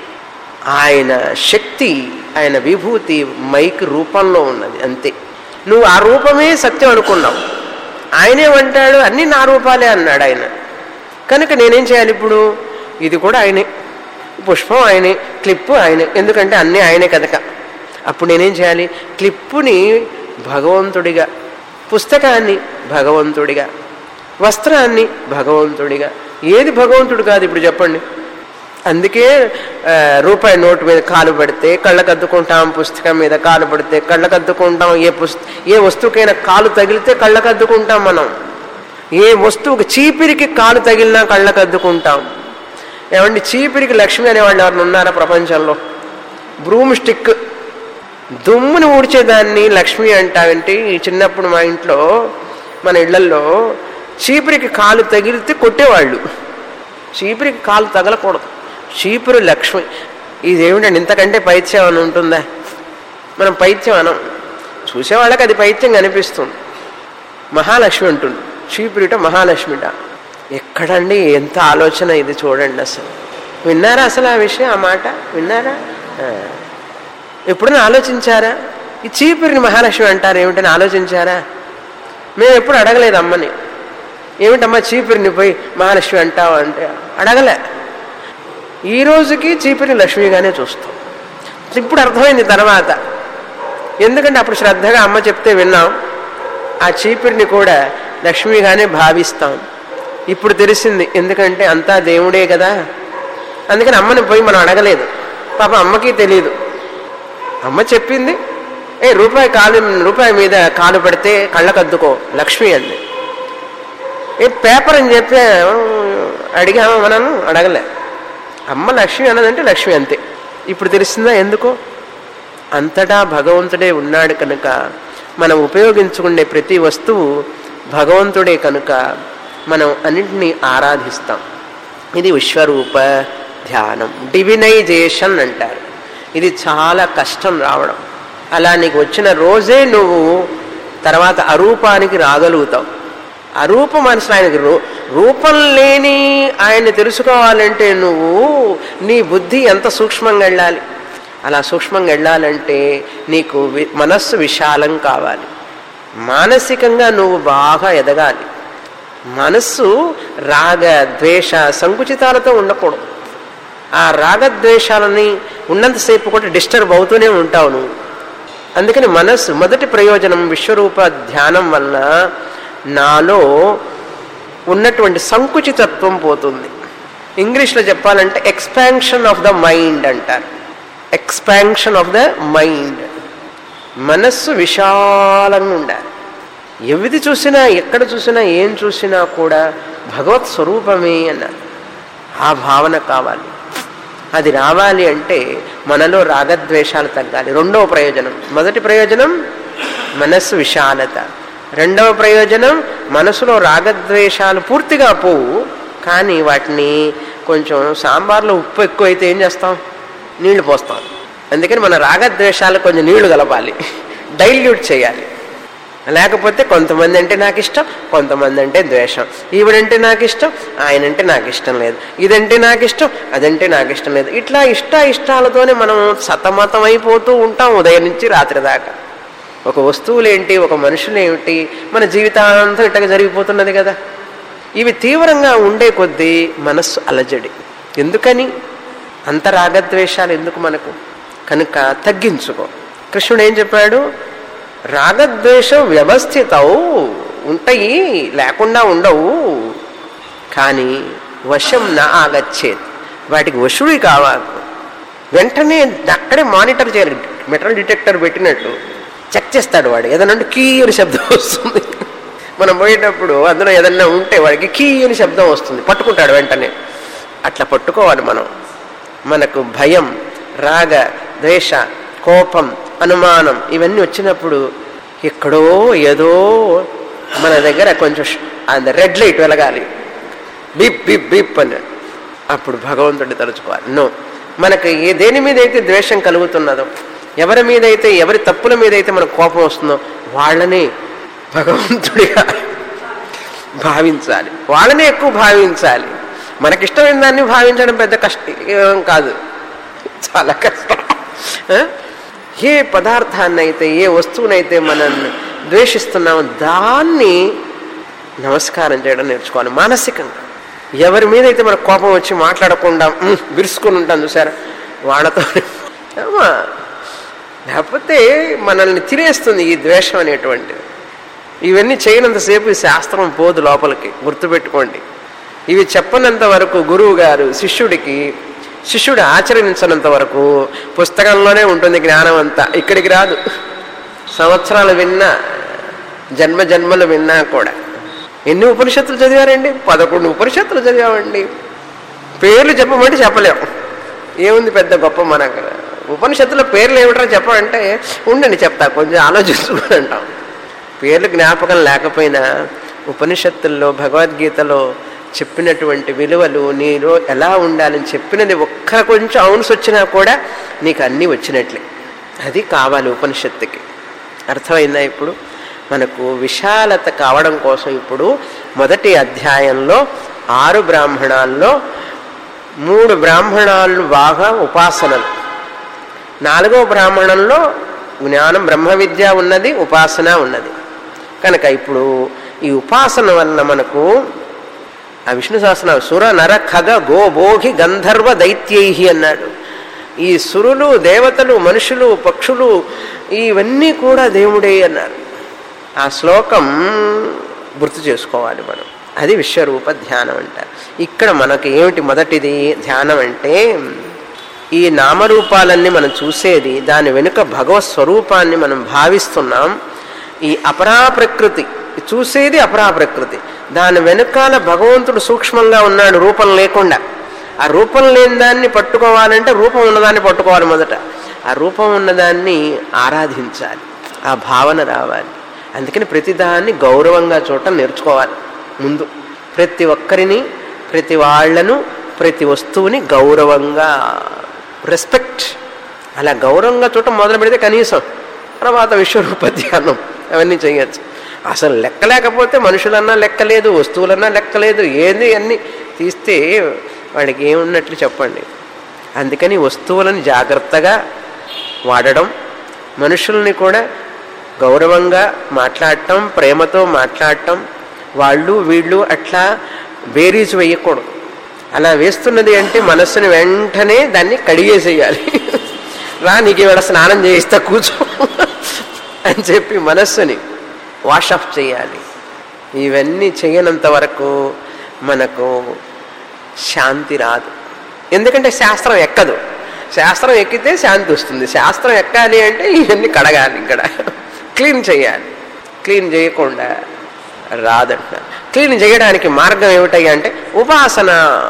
ఆయన శక్తి ఆయన విభూతి మైక్ రూపంలో ఉన్నది అంతే నువ్వు ఆ రూపమే సత్యం అనుకున్నావు ఆయనేమంటాడు అన్నీ నా రూపాలే అన్నాడు ఆయన కనుక నేనేం చేయాలి ఇప్పుడు ఇది కూడా ఆయనే పుష్పం ఆయనే క్లిప్పు ఆయనే ఎందుకంటే అన్నీ ఆయనే కనుక అప్పుడు నేనేం చేయాలి క్లిప్పుని భగవంతుడిగా పుస్తకాన్ని భగవంతుడిగా వస్త్రాన్ని భగవంతుడిగా ఏది భగవంతుడు కాదు ఇప్పుడు చెప్పండి అందుకే ఆ, రూపాయి నోటు మీద కాలు పెడితే కళ్ళకద్దుకుంటాం పుస్తకం మీద కాలు పెడితే కళ్ళకద్దుకుంటాం ఏ పుస్త ఏ వస్తువుకైనా కాలు తగిలితే కళ్ళకద్దుకుంటాం మనం ఏ వస్తువుకి చీపిరికి కాలు తగిలినా కళ్ళకద్దుకుంటాం ఏమండి చీపిరికి లక్ష్మి అనేవాళ్ళు ఎవరిని ఉన్నారా ప్రపంచంలో బ్రూమ్ స్టిక్ దుమ్ముని ఊడ్చేదాన్ని లక్ష్మి అంటావేంటి చిన్నప్పుడు మా ఇంట్లో మన ఇళ్లల్లో చీపురికి కాలు తగిలితే కొట్టేవాళ్ళు చీపురికి కాలు తగలకూడదు చీపురు లక్ష్మి ఇదేమిటండి ఇంతకంటే పైత్యం అని ఉంటుందా మనం పైత్యం అనం చూసేవాళ్ళకి అది పైత్యం కనిపిస్తుంది మహాలక్ష్మి ఉంటుంది చీపురిట మహాలక్ష్మిట ఎక్కడండి ఎంత ఆలోచన ఇది చూడండి అసలు విన్నారా అసలు ఆ విషయం ఆ మాట విన్నారా ఆ. ఎప్పుడైనా ఆలోచించారా ఈ చీపిరిని మహాలక్ష్మి అంటారు ఏమిటని ఆలోచించారా మేము ఎప్పుడు అడగలేదు అమ్మని ఏమిటమ్మా చీపిరిని పోయి మహాలక్ష్మి అంటావు అంటే అడగలే ఈ రోజుకి చీపిరిని లక్ష్మిగానే చూస్తాం ఇప్పుడు అర్థమైంది తర్వాత ఎందుకంటే అప్పుడు శ్రద్ధగా అమ్మ చెప్తే విన్నాం ఆ చీపిరిని కూడా లక్ష్మిగానే భావిస్తాం ఇప్పుడు తెలిసింది ఎందుకంటే అంతా దేవుడే కదా అందుకని అమ్మని పోయి మనం అడగలేదు పాప అమ్మకి తెలియదు అమ్మ చెప్పింది ఏ రూపాయి కాలు రూపాయి మీద కాలు పెడితే కళ్ళకద్దుకో లక్ష్మి అంది ఏ పేపర్ అని చెప్పి అడిగామా మనం అడగలే అమ్మ లక్ష్మి అన్నదంటే లక్ష్మి అంతే ఇప్పుడు తెలిసిందా ఎందుకో అంతటా భగవంతుడే ఉన్నాడు కనుక మనం ఉపయోగించుకునే ప్రతి వస్తువు భగవంతుడే కనుక మనం అన్నింటినీ ఆరాధిస్తాం ఇది విశ్వరూప ధ్యానం డివినైజేషన్ అంటారు ఇది చాలా కష్టం రావడం అలా నీకు వచ్చిన రోజే నువ్వు తర్వాత అరూపానికి రాగలుగుతావు అరూపం అసలు ఆయనకి రూ రూపం లేని ఆయన్ని తెలుసుకోవాలంటే నువ్వు నీ బుద్ధి ఎంత సూక్ష్మంగా వెళ్ళాలి అలా సూక్ష్మంగా వెళ్ళాలంటే నీకు వి- మనస్సు విశాలం కావాలి మానసికంగా నువ్వు బాగా ఎదగాలి మనస్సు రాగ ద్వేష సంకుచితాలతో ఉండకూడదు ఆ రాగద్వేషాలని ఉన్నంతసేపు కూడా డిస్టర్బ్ అవుతూనే ఉంటావు నువ్వు అందుకని మనస్సు మొదటి ప్రయోజనం విశ్వరూప ధ్యానం వలన నాలో ఉన్నటువంటి సంకుచితత్వం పోతుంది ఇంగ్లీష్లో చెప్పాలంటే ఎక్స్పాన్షన్ ఆఫ్ ద మైండ్ అంటారు ఎక్స్పాన్షన్ ఆఫ్ ద మైండ్ మనస్సు విశాలంగా ఉండాలి ఎవిది చూసినా ఎక్కడ చూసినా ఏం చూసినా కూడా భగవత్ స్వరూపమే అన్నారు ఆ భావన కావాలి అది రావాలి అంటే మనలో రాగద్వేషాలు తగ్గాలి రెండవ ప్రయోజనం మొదటి ప్రయోజనం మనస్సు విశాలత రెండవ ప్రయోజనం మనసులో రాగద్వేషాలు పూర్తిగా పోవు కానీ వాటిని కొంచెం సాంబార్లో ఉప్పు ఎక్కువ అయితే ఏం చేస్తాం నీళ్లు పోస్తాం అందుకని మన రాగద్వేషాలు కొంచెం నీళ్లు కలపాలి డైల్యూట్ చేయాలి లేకపోతే కొంతమంది అంటే నాకు ఇష్టం కొంతమంది అంటే ద్వేషం ఈవిడంటే నాకు ఇష్టం ఆయనంటే నాకు ఇష్టం లేదు ఇదంటే నాకు ఇష్టం అదంటే నాకు ఇష్టం లేదు ఇట్లా ఇష్ట ఇష్టాలతోనే మనం సతమతం అయిపోతూ ఉంటాం ఉదయం నుంచి రాత్రి దాకా ఒక వస్తువులేంటి ఒక మనుషులేమిటి మన జీవితాంతం ఇట్టగా జరిగిపోతున్నది కదా ఇవి తీవ్రంగా ఉండే కొద్దీ మనస్సు అలజడి ఎందుకని అంత రాగద్వేషాలు ఎందుకు మనకు కనుక తగ్గించుకో కృష్ణుడు ఏం చెప్పాడు రాగద్వేషం వ్యవస్థితవు ఉంటాయి లేకుండా ఉండవు కానీ వశం నా ఆగచ్చేది వాటికి వశుడి కావాలి వెంటనే అక్కడే మానిటర్ చేయాలి మెటల్ డిటెక్టర్ పెట్టినట్టు చెక్ చేస్తాడు వాడు ఏదన్నా అంటే కీ అని శబ్దం వస్తుంది మనం పోయేటప్పుడు అందులో ఏదన్నా ఉంటే వాడికి కీ అని శబ్దం వస్తుంది పట్టుకుంటాడు వెంటనే అట్లా పట్టుకోవాలి మనం మనకు భయం రాగ ద్వేష కోపం అనుమానం ఇవన్నీ వచ్చినప్పుడు ఎక్కడో ఏదో మన దగ్గర కొంచెం అది రెడ్ లైట్ వెలగాలి బీప్ బీప్ బీప్ అని అప్పుడు భగవంతుడిని తలుచుకోవాలి నో మనకి ఏ దేని మీద అయితే ద్వేషం కలుగుతున్నదో ఎవరి మీద అయితే ఎవరి తప్పుల మీద అయితే మనకు కోపం వస్తుందో వాళ్ళని భగవంతుడిగా భావించాలి వాళ్ళనే ఎక్కువ భావించాలి మనకిష్టమైన దాన్ని భావించడం పెద్ద కష్టం కాదు చాలా కష్టం ఆ? ఏ పదార్థాన్నైతే ఏ వస్తువునైతే మనం ద్వేషిస్తున్నామో దాన్ని నమస్కారం చేయడం నేర్చుకోవాలి మానసికంగా ఎవరి మీద అయితే మనకు కోపం వచ్చి మాట్లాడకుండా "ఉమ్, విరుచుకొని ఉంటాం చూసారా వాళ్ళతో ఏమా, లేకపోతే మనల్ని తినేస్తుంది ఈ ద్వేషం అనేటువంటిది ఇవన్నీ చేయనంతసేపు ఈ శాస్త్రం పోదు లోపలికి గుర్తుపెట్టుకోండి ఇవి చెప్పనంత వరకు గురువు గారు శిష్యుడికి శిష్యుడు ఆచరించినంత వరకు పుస్తకంలోనే ఉంటుంది జ్ఞానం అంతా ఇక్కడికి రాదు సంవత్సరాలు విన్నా జన్మ జన్మలు విన్నా కూడా ఎన్ని ఉపనిషత్తులు చదివారండి పదకొండు ఉపనిషత్తులు చదివామండి పేర్లు చెప్పమంటే చెప్పలేం ఏముంది పెద్ద గొప్ప మనకు ఉపనిషత్తుల పేర్లు ఏమిటో చెప్పమంటే ఉండండి చెప్తా కొంచెం ఆలోచించుకుని అంటాం పేర్లు జ్ఞాపకం లేకపోయినా ఉపనిషత్తుల్లో భగవద్గీతలో చెప్పినటువంటి విలువలు నీలో ఎలా ఉండాలని చెప్పినది ఒక్క కొంచెం అవున్స్ వచ్చినా కూడా నీకు అన్నీ వచ్చినట్లే అది కావాలి ఉపనిషత్తుకి అర్థమైందా ఇప్పుడు మనకు విశాలత కావడం కోసం ఇప్పుడు మొదటి అధ్యాయంలో ఆరు బ్రాహ్మణాల్లో మూడు బ్రాహ్మణాలు బాగా ఉపాసనలు నాలుగో బ్రాహ్మణంలో జ్ఞానం బ్రహ్మ విద్య ఉన్నది ఉపాసన ఉన్నది కనుక ఇప్పుడు ఈ ఉపాసన వలన మనకు ఆ విష్ణు సహస్రనామ సుర నర ఖగ గో భోగి గంధర్వ దైత్యై అన్నాడు ఈ సురులు దేవతలు మనుషులు పక్షులు ఇవన్నీ కూడా దేవుడే అన్నారు ఆ శ్లోకం గుర్తు చేసుకోవాలి మనం అది విశ్వరూప ధ్యానం అంటారు ఇక్కడ మనకి ఏమిటి మొదటిది ధ్యానం అంటే ఈ నామరూపాలన్నీ మనం చూసేది దాని వెనుక భగవత్ స్వరూపాన్ని మనం భావిస్తున్నాం ఈ అపరా ప్రకృతి చూసేది అపరా ప్రకృతి దాని వెనుకాల భగవంతుడు సూక్ష్మంగా ఉన్నాడు రూపం లేకుండా ఆ రూపం లేని దాన్ని పట్టుకోవాలంటే రూపం ఉన్నదాన్ని పట్టుకోవాలి మొదట ఆ రూపం ఉన్నదాన్ని ఆరాధించాలి ఆ భావన రావాలి అందుకని ప్రతిదాన్ని గౌరవంగా చూడటం నేర్చుకోవాలి ముందు ప్రతి ఒక్కరిని ప్రతి వాళ్లను ప్రతి వస్తువుని గౌరవంగా రెస్పెక్ట్ అలా గౌరవంగా చూడటం మొదలు పెడితే కనీసం తర్వాత విశ్వరూప ధ్యానం అవన్నీ చేయొచ్చు అసలు లెక్క లేకపోతే మనుషులన్నా లెక్కలేదు వస్తువులన్నా లెక్కలేదు ఏది అన్నీ తీస్తే వాడికి ఏమున్నట్లు చెప్పండి అందుకని వస్తువులను జాగ్రత్తగా వాడడం మనుషుల్ని కూడా గౌరవంగా మాట్లాడటం ప్రేమతో మాట్లాడటం వాళ్ళు వీళ్ళు అట్లా బేరీజు వేయకూడదు అలా వేస్తున్నది అంటే మనస్సుని వెంటనే దాన్ని కడిగేసేయాలి రా నీకు ఇవాళ స్నానం చేయిస్తా కూర్చో అని చెప్పి మనస్సుని వాష్ ఆఫ్ చేయాలి ఇవన్నీ చేయనంత వరకు మనకు శాంతి రాదు ఎందుకంటే శాస్త్రం ఎక్కదు శాస్త్రం ఎక్కితే శాంతి వస్తుంది శాస్త్రం ఎక్కాలి అంటే ఇవన్నీ కడగాలి ఇక్కడ క్లీన్ చేయాలి క్లీన్ చేయకుండా రాదంట క్లీన్ చేయడానికి మార్గం ఏమిటయ్యా అంటే ఉపాసన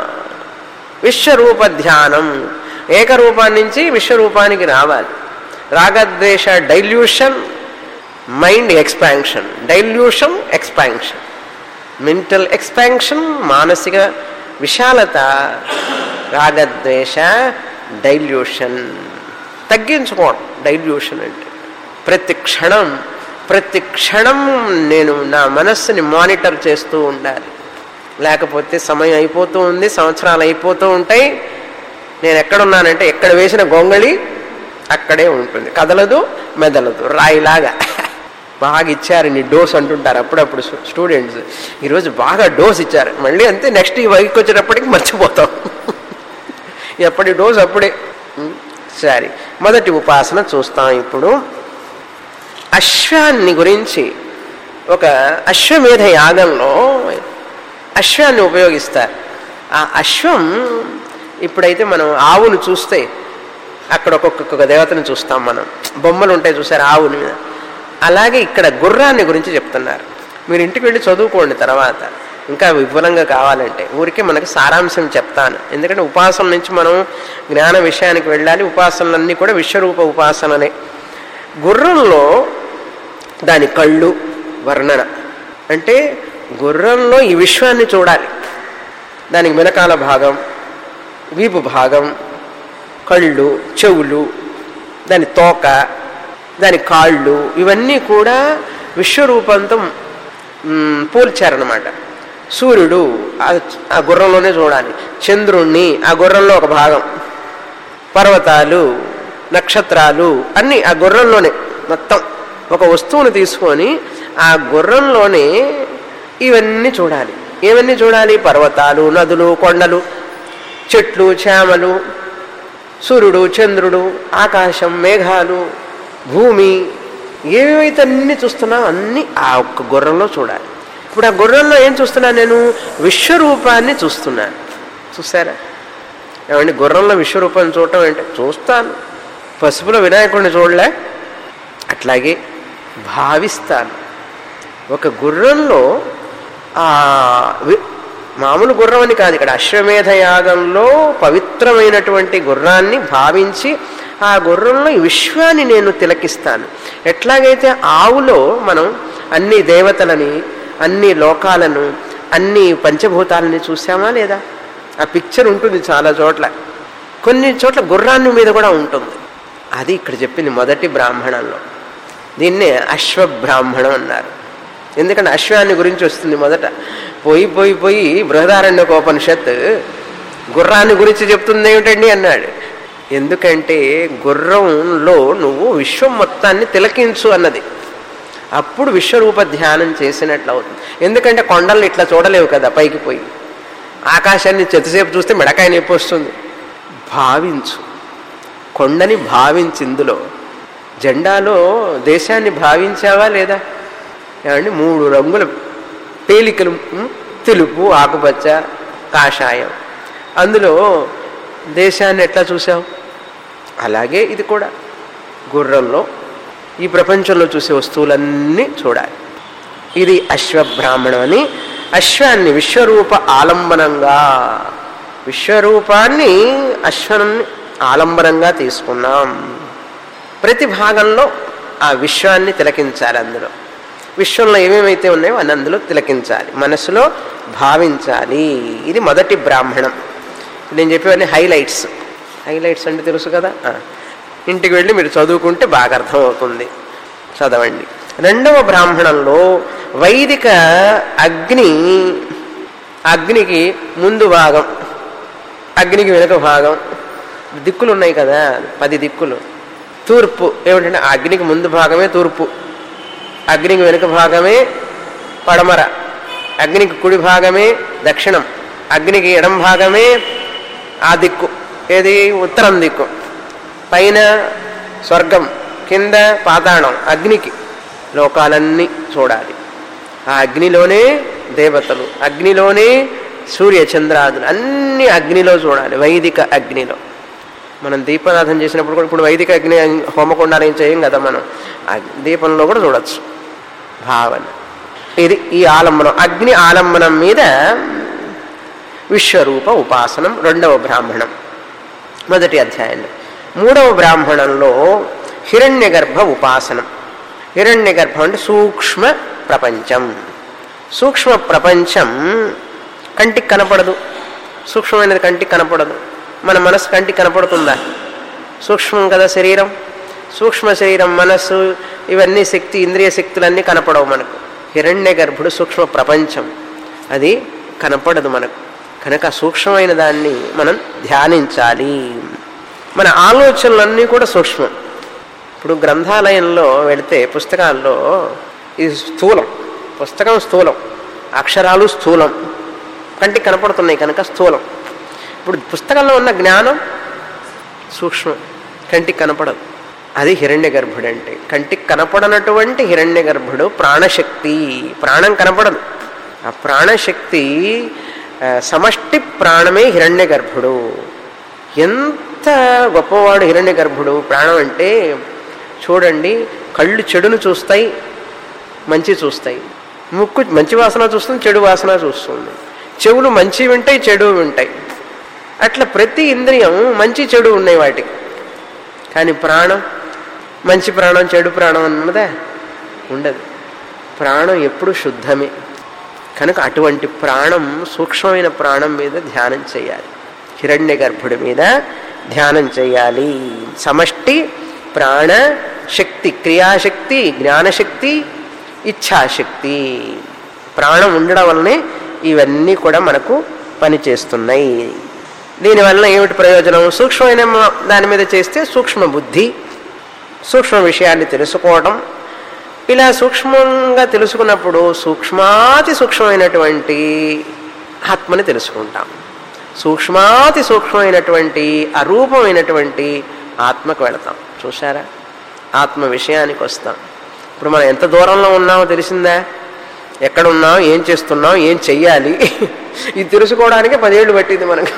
విశ్వరూప ధ్యానం ఏకరూపాన్ని నుంచి విశ్వరూపానికి రావాలి రాగద్వేష dilution mind expansion dilution expansion mental expansion మానసిక విశాలత రాగద్వేష డైల్యూషన్ తగ్గించుకోవడం డైల్యూషన్ అంటే ప్రతి క్షణం ప్రతి క్షణం నేను నా మనస్సుని మానిటర్ చేస్తూ ఉండాలి లేకపోతే సమయం అయిపోతూ ఉంది సంవత్సరాలు అయిపోతూ ఉంటాయి నేను ఎక్కడున్నానంటే ఎక్కడ వేసిన గొంగళి అక్కడే ఉంటుంది కదలదు మెదలదు రాయిలాగా బాగా ఇచ్చారు నీ డోస్ అంటుంటారు అప్పుడప్పుడు స్టూడెంట్స్ ఈరోజు బాగా డోస్ ఇచ్చారు మళ్ళీ అంతే నెక్స్ట్ ఈ వైకి వచ్చేటప్పటికి మర్చిపోతాం ఎప్పటి డోస్ అప్పుడే సరే మొదటి ఉపాసన చూస్తాం ఇప్పుడు అశ్వాన్ని గురించి ఒక అశ్వమేధ యాగంలో అశ్వాన్ని ఉపయోగిస్తారు ఆ అశ్వం ఇప్పుడైతే మనం ఆవును చూస్తే అక్కడ ఒక్కొక్క దేవతను చూస్తాం మనం బొమ్మలు ఉంటాయి చూసారు ఆవుని మీద అలాగే ఇక్కడ గుర్రాన్ని గురించి చెప్తున్నారు మీరు ఇంటికి వెళ్ళి చదువుకోండి తర్వాత ఇంకా విపులంగా కావాలంటే ఊరికే మనకి సారాంశం చెప్తాను ఎందుకంటే ఉపాసన నుంచి మనం జ్ఞాన విషయానికి వెళ్ళాలి ఉపాసనలన్నీ కూడా విశ్వరూప ఉపాసననే గుర్రంలో దాని కళ్ళు వర్ణన అంటే గుర్రంలో ఈ విశ్వాన్ని చూడాలి దానికి వెనకాల భాగం వీపు భాగం కళ్ళు చెవులు దాని తోక దాని కాళ్ళు ఇవన్నీ కూడా విశ్వరూపంతో పోల్చారనమాట సూర్యుడు ఆ గుర్రంలోనే చూడాలి చంద్రుణ్ణి ఆ గుర్రంలో ఒక భాగం పర్వతాలు నక్షత్రాలు అన్నీ ఆ గుర్రంలోనే మొత్తం ఒక వస్తువును తీసుకొని ఆ గుర్రంలోనే ఇవన్నీ చూడాలి ఏవన్నీ చూడాలి పర్వతాలు నదులు కొండలు చెట్లు చేమలు సూర్యుడు చంద్రుడు ఆకాశం మేఘాలు భూమి ఏవైతే అన్ని చూస్తున్నావు అన్నీ ఆ ఒక్క గుర్రంలో చూడాలి ఇప్పుడు ఆ గుర్రంలో ఏం చూస్తున్నాను నేను విశ్వరూపాన్ని చూస్తున్నాను చూసారా ఏమండి గుర్రంలో విశ్వరూపాన్ని చూడటం అంటే చూస్తాను పసుపులో వినాయకుడిని చూడలే అట్లాగే భావిస్తాను ఒక గుర్రంలో ఆ మామూలు గుర్రం అని కాదు ఇక్కడ అశ్వమేధ యాగంలో పవిత్రమైనటువంటి గుర్రాన్ని భావించి ఆ గుర్రంలో ఈ విశ్వాన్ని నేను తిలకిస్తాను ఎట్లాగైతే ఆవులో మనం అన్ని దేవతలని అన్ని లోకాలను అన్ని పంచభూతాలని చూసామా లేదా ఆ పిక్చర్ ఉంటుంది చాలా చోట్ల కొన్ని చోట్ల గుర్రాన్ని మీద కూడా ఉంటుంది అది ఇక్కడ చెప్పింది మొదటి బ్రాహ్మణంలో దీన్నే అశ్వబ్రాహ్మణం అన్నారు ఎందుకంటే అశ్వాన్ని గురించి వస్తుంది మొదట పోయి పోయి పోయి బృహదారణ్యకోపనిషత్ గుర్రాన్ని గురించి చెప్తుంది ఏమిటండి అన్నాడు ఎందుకంటే గుర్రంలో నువ్వు విశ్వం మొత్తాన్ని తిలకించు అన్నది అప్పుడు విశ్వరూప ధ్యానం చేసినట్లు అవుతుంది ఎందుకంటే కొండల్ని ఇట్లా చూడలేవు కదా పైకి పోయి ఆకాశాన్ని చెత్తసేపు చూస్తే మెడకాయ నొప్పి వస్తుంది భావించు కొండని భావించి ఇందులో జెండాలో దేశాన్ని భావించావా లేదా ఏమండి మూడు రంగుల పేలికలు ఉం? తెలుపు ఆకుపచ్చ కాషాయం అందులో దేశాన్ని ఎట్లా చూసావు అలాగే ఇది కూడా గుర్రంలో ఈ ప్రపంచంలో చూసే వస్తువులన్నీ చూడాలి ఇది అశ్వబ్రాహ్మణం అని అశ్వాన్ని విశ్వరూప ఆలంబనంగా విశ్వరూపాన్ని అశ్వన్ని ఆలంబనంగా తీసుకున్నాం ప్రతి భాగంలో ఆ విశ్వాన్ని తిలకించాలి అందులో విశ్వంలో ఏమేమైతే ఉన్నాయో అని అందులో తిలకించాలి మనసులో భావించాలి ఇది మొదటి బ్రాహ్మణం నేను చెప్పేవన్నీ హైలైట్స్ హైలైట్స్ అంటే తెలుసు కదా ఆ. ఇంటికి వెళ్ళి మీరు చదువుకుంటే బాగా అర్థమవుతుంది చదవండి రెండవ బ్రాహ్మణంలో వైదిక అగ్ని అగ్నికి ముందు భాగం అగ్నికి వెనుక భాగం దిక్కులు ఉన్నాయి కదా పది దిక్కులు తూర్పు ఏమిటంటే ఆ అగ్నికి ముందు భాగమే తూర్పు అగ్నికి వెనుక భాగమే పడమర అగ్నికి కుడి భాగమే దక్షిణం అగ్నికి ఎడం భాగమే ఆ దిక్కు ఏది ఉత్తరం దిక్కు పైన స్వర్గం కింద పాతాళం అగ్నికి లోకాలన్నీ చూడాలి ఆ అగ్నిలోనే దేవతలు అగ్నిలోనే సూర్య చంద్రాదులు అన్ని అగ్నిలో చూడాలి వైదిక అగ్నిలో మనం దీపారాధన చేసినప్పుడు కూడా ఇప్పుడు వైదిక అగ్ని హోమకొండాలు ఏం చేయం కదా మనం ఆ దీపంలో కూడా చూడొచ్చు భావన ఇది ఈ ఆలంబనం అగ్ని ఆలంబనం మీద విశ్వరూప ఉపాసనం రెండవ బ్రాహ్మణం మొదటి అధ్యాయంలో మూడవ బ్రాహ్మణంలో హిరణ్యగర్భ ఉపాసనం హిరణ్యగర్భం అంటే సూక్ష్మ ప్రపంచం సూక్ష్మ ప్రపంచం కంటికి కనపడదు సూక్ష్మమైనది కంటికి కనపడదు మన మనసు కంటికి కనపడుతుందా సూక్ష్మం కదా శరీరం సూక్ష్మ శరీరం మనస్సు ఇవన్నీ శక్తి ఇంద్రియ శక్తులన్నీ కనపడవు మనకు హిరణ్య గర్భుడు సూక్ష్మ ప్రపంచం అది కనపడదు మనకు కనుక ఆ సూక్ష్మమైన దాన్ని మనం ధ్యానించాలి మన ఆలోచనలన్నీ కూడా సూక్ష్మం ఇప్పుడు గ్రంథాలయంలో వెళితే పుస్తకాల్లో ఇది స్థూలం పుస్తకం స్థూలం అక్షరాలు స్థూలం కంటికి కనపడుతున్నాయి కనుక స్థూలం ఇప్పుడు పుస్తకంలో ఉన్న జ్ఞానం సూక్ష్మం కంటికి కనపడదు అది హిరణ్య గర్భుడు అంటే కంటికి కనపడనటువంటి హిరణ్య గర్భుడు ప్రాణశక్తి ప్రాణం కనపడదు ఆ ప్రాణశక్తి ఆ, సమష్టి ప్రాణమే హిరణ్య గర్భుడు ఎంత గొప్పవాడు హిరణ్య గర్భుడు ప్రాణం అంటే చూడండి కళ్ళు చెడును చూస్తాయి మంచి చూస్తాయి ముక్కు మంచి వాసన చూస్తుంది చెడు వాసన చూస్తుంది చెవులు మంచి వింటాయి చెడు వింటాయి అట్లా ప్రతి ఇంద్రియం మంచి చెడు ఉన్నాయి వాటికి కానీ ప్రాణం మంచి ప్రాణం చెడు ప్రాణం అన్నదా ఉండదు ప్రాణం ఎప్పుడు శుద్ధమే కనుక అటువంటి ప్రాణం సూక్ష్మమైన ప్రాణం మీద ధ్యానం చేయాలి హిరణ్య గర్భుడి మీద ధ్యానం చేయాలి సమష్టి ప్రాణ శక్తి క్రియాశక్తి జ్ఞానశక్తి ఇచ్ఛాశక్తి ప్రాణం ఉండడం వల్లనే ఇవన్నీ కూడా మనకు పనిచేస్తున్నాయి దీనివల్ల ఏమిటి ప్రయోజనం సూక్ష్మమైన మ- దాని మీద చేస్తే సూక్ష్మ బుద్ధి సూక్ష్మ విషయాన్ని తెలుసుకోవడం ఇలా సూక్ష్మంగా తెలుసుకున్నప్పుడు సూక్ష్మాతి సూక్ష్మమైనటువంటి ఆత్మని తెలుసుకుంటాం సూక్ష్మాతి సూక్ష్మమైనటువంటి అరూపమైనటువంటి ఆత్మకు వెళతాం చూసారా ఆత్మ విషయానికి వస్తాం ఇప్పుడు మనం ఎంత దూరంలో ఉన్నామో తెలిసిందా ఎక్కడున్నాం ఏం చేస్తున్నాం ఏం చెయ్యాలి ఇది తెలుసుకోవడానికి పదేళ్ళు పట్టింది మనకు